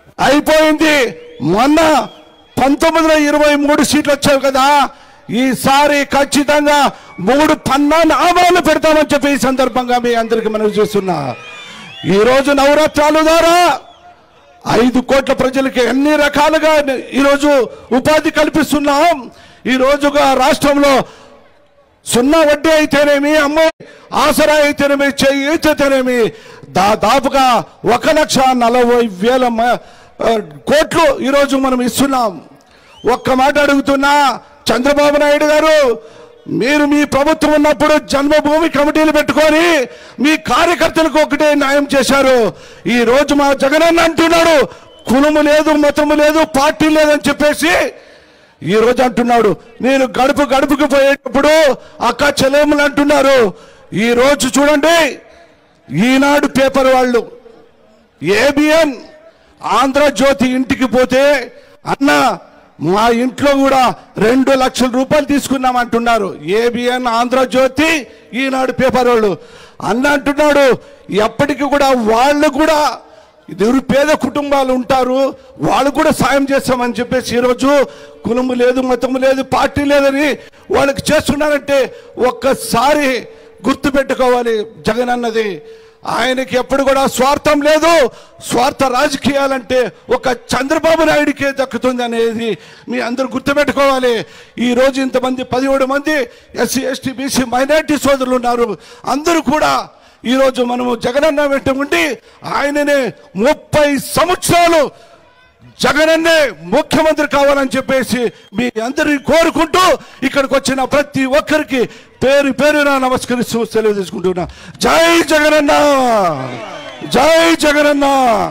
అయిపోయింది మొన్న పంతొమ్మిదిలో ఇరవై మూడు సీట్లు వచ్చావు కదా ఈసారి ఖచ్చితంగా మూడు పన్నా నామాలు పెడతామని చెప్పి ఈ సందర్భంగా మీ అందరికి మనవి చేస్తున్నా ఈ రోజు నవరాత్రాల ద్వారా ఐదు కోట్ల ప్రజలకి ఎన్ని రకాలుగా ఈరోజు ఉపాధి కల్పిస్తున్నాం ఈ రోజుగా రాష్ట్రంలో సున్నా వడ్డీ అయితేనేమి అమ్మ ఆసరా అయితేనేమి చెయ్యి అయితేనేమి దాదాపుగా ఒక లక్ష నలభై వేల మ- ఆ, కోట్లు ఈరోజు మనం ఇస్తున్నాం ఒక్క మాట అడుగుతున్నా చంద్రబాబు నాయుడు గారు మీరు మీ ప్రభుత్వం ఉన్నప్పుడు జన్మభూమి కమిటీలు పెట్టుకొని మీ కార్యకర్తలకు ఒకటే న్యాయం చేశారు ఈ రోజు మా జగనన్న అంటున్నాడు కులము లేదు మతము లేదు పార్టీ లేదని చెప్పేసి ఈ రోజు అంటున్నాడు నేను గడుపు గడుపుకు పోయేటప్పుడు అక్క చెల్లెములు అంటున్నారు ఈ రోజు చూడండి ఈనాడు పేపర్ వాళ్ళు ఏబిఎన్ ఆంధ్రజ్యోతి ఇంటికి పోతే అన్న మా ఇంట్లో కూడా రెండు లక్షల రూపాయలు తీసుకున్నాం అంటున్నారు ఏబిఎన్ ఆంధ్రజ్యోతి ఈనాడు పేపర్ వాళ్ళు అన్న అంటున్నాడు ఎప్పటికీ కూడా వాళ్ళు కూడా నిరుపేద కుటుంబాలు ఉంటారు వాళ్ళు కూడా సాయం చేస్తామని చెప్పేసి ఈరోజు కులము లేదు మతము లేదు పార్టీ లేదని వాళ్ళకి చేస్తున్నారంటే ఒక్కసారి గుర్తుపెట్టుకోవాలి జగన్ అన్నది ఆయనకి ఎప్పుడు కూడా స్వార్థం లేదు స్వార్థ రాజకీయాలంటే ఒక చంద్రబాబు నాయుడికే దక్కుతుంది అనేది మీ అందరూ గుర్తుపెట్టుకోవాలి ఈ రోజు ఇంతమంది పదిహేడు మంది ఎస్సీ ఎస్టీ బీసీ మైనారిటీ సోదరులు ఉన్నారు అందరూ కూడా ఈ రోజు మనము జగనన్న వెంట ఉండి ఆయననే ముప్పై సంవత్సరాలు జగనన్నే ముఖ్యమంత్రి కావాలని చెప్పేసి మీ అందరిని కోరుకుంటూ ఇక్కడికి వచ్చిన ప్రతి ఒక్కరికి పేరు పేరున నమస్కరిస్తూ సెలవు తీసుకుంటున్నా జై జగనన్న జై జగనన్న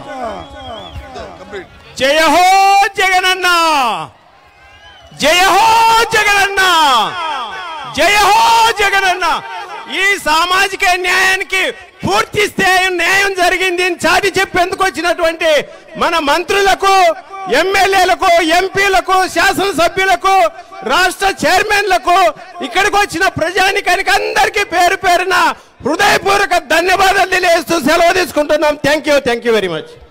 జయ హో జగనన్న జయ హో జగనన్న జయ హో జగనన్న ఈ సామాజిక న్యాయానికి పూర్తి స్థాయి న్యాయం జరిగింది అని చాటి చెప్పేందుకు వచ్చినటువంటి మన మంత్రులకు ఎమ్మెల్యేలకు ఎంపీలకు శాసనసభ్యులకు రాష్ట్ర చైర్మన్లకు ఇక్కడికి వచ్చిన ప్రజానికానికి అందరికీ పేరు పేరున హృదయపూర్వక ధన్యవాదాలు తెలియజేస్తూ సెలవు తీసుకుంటున్నాం thank you thank you very much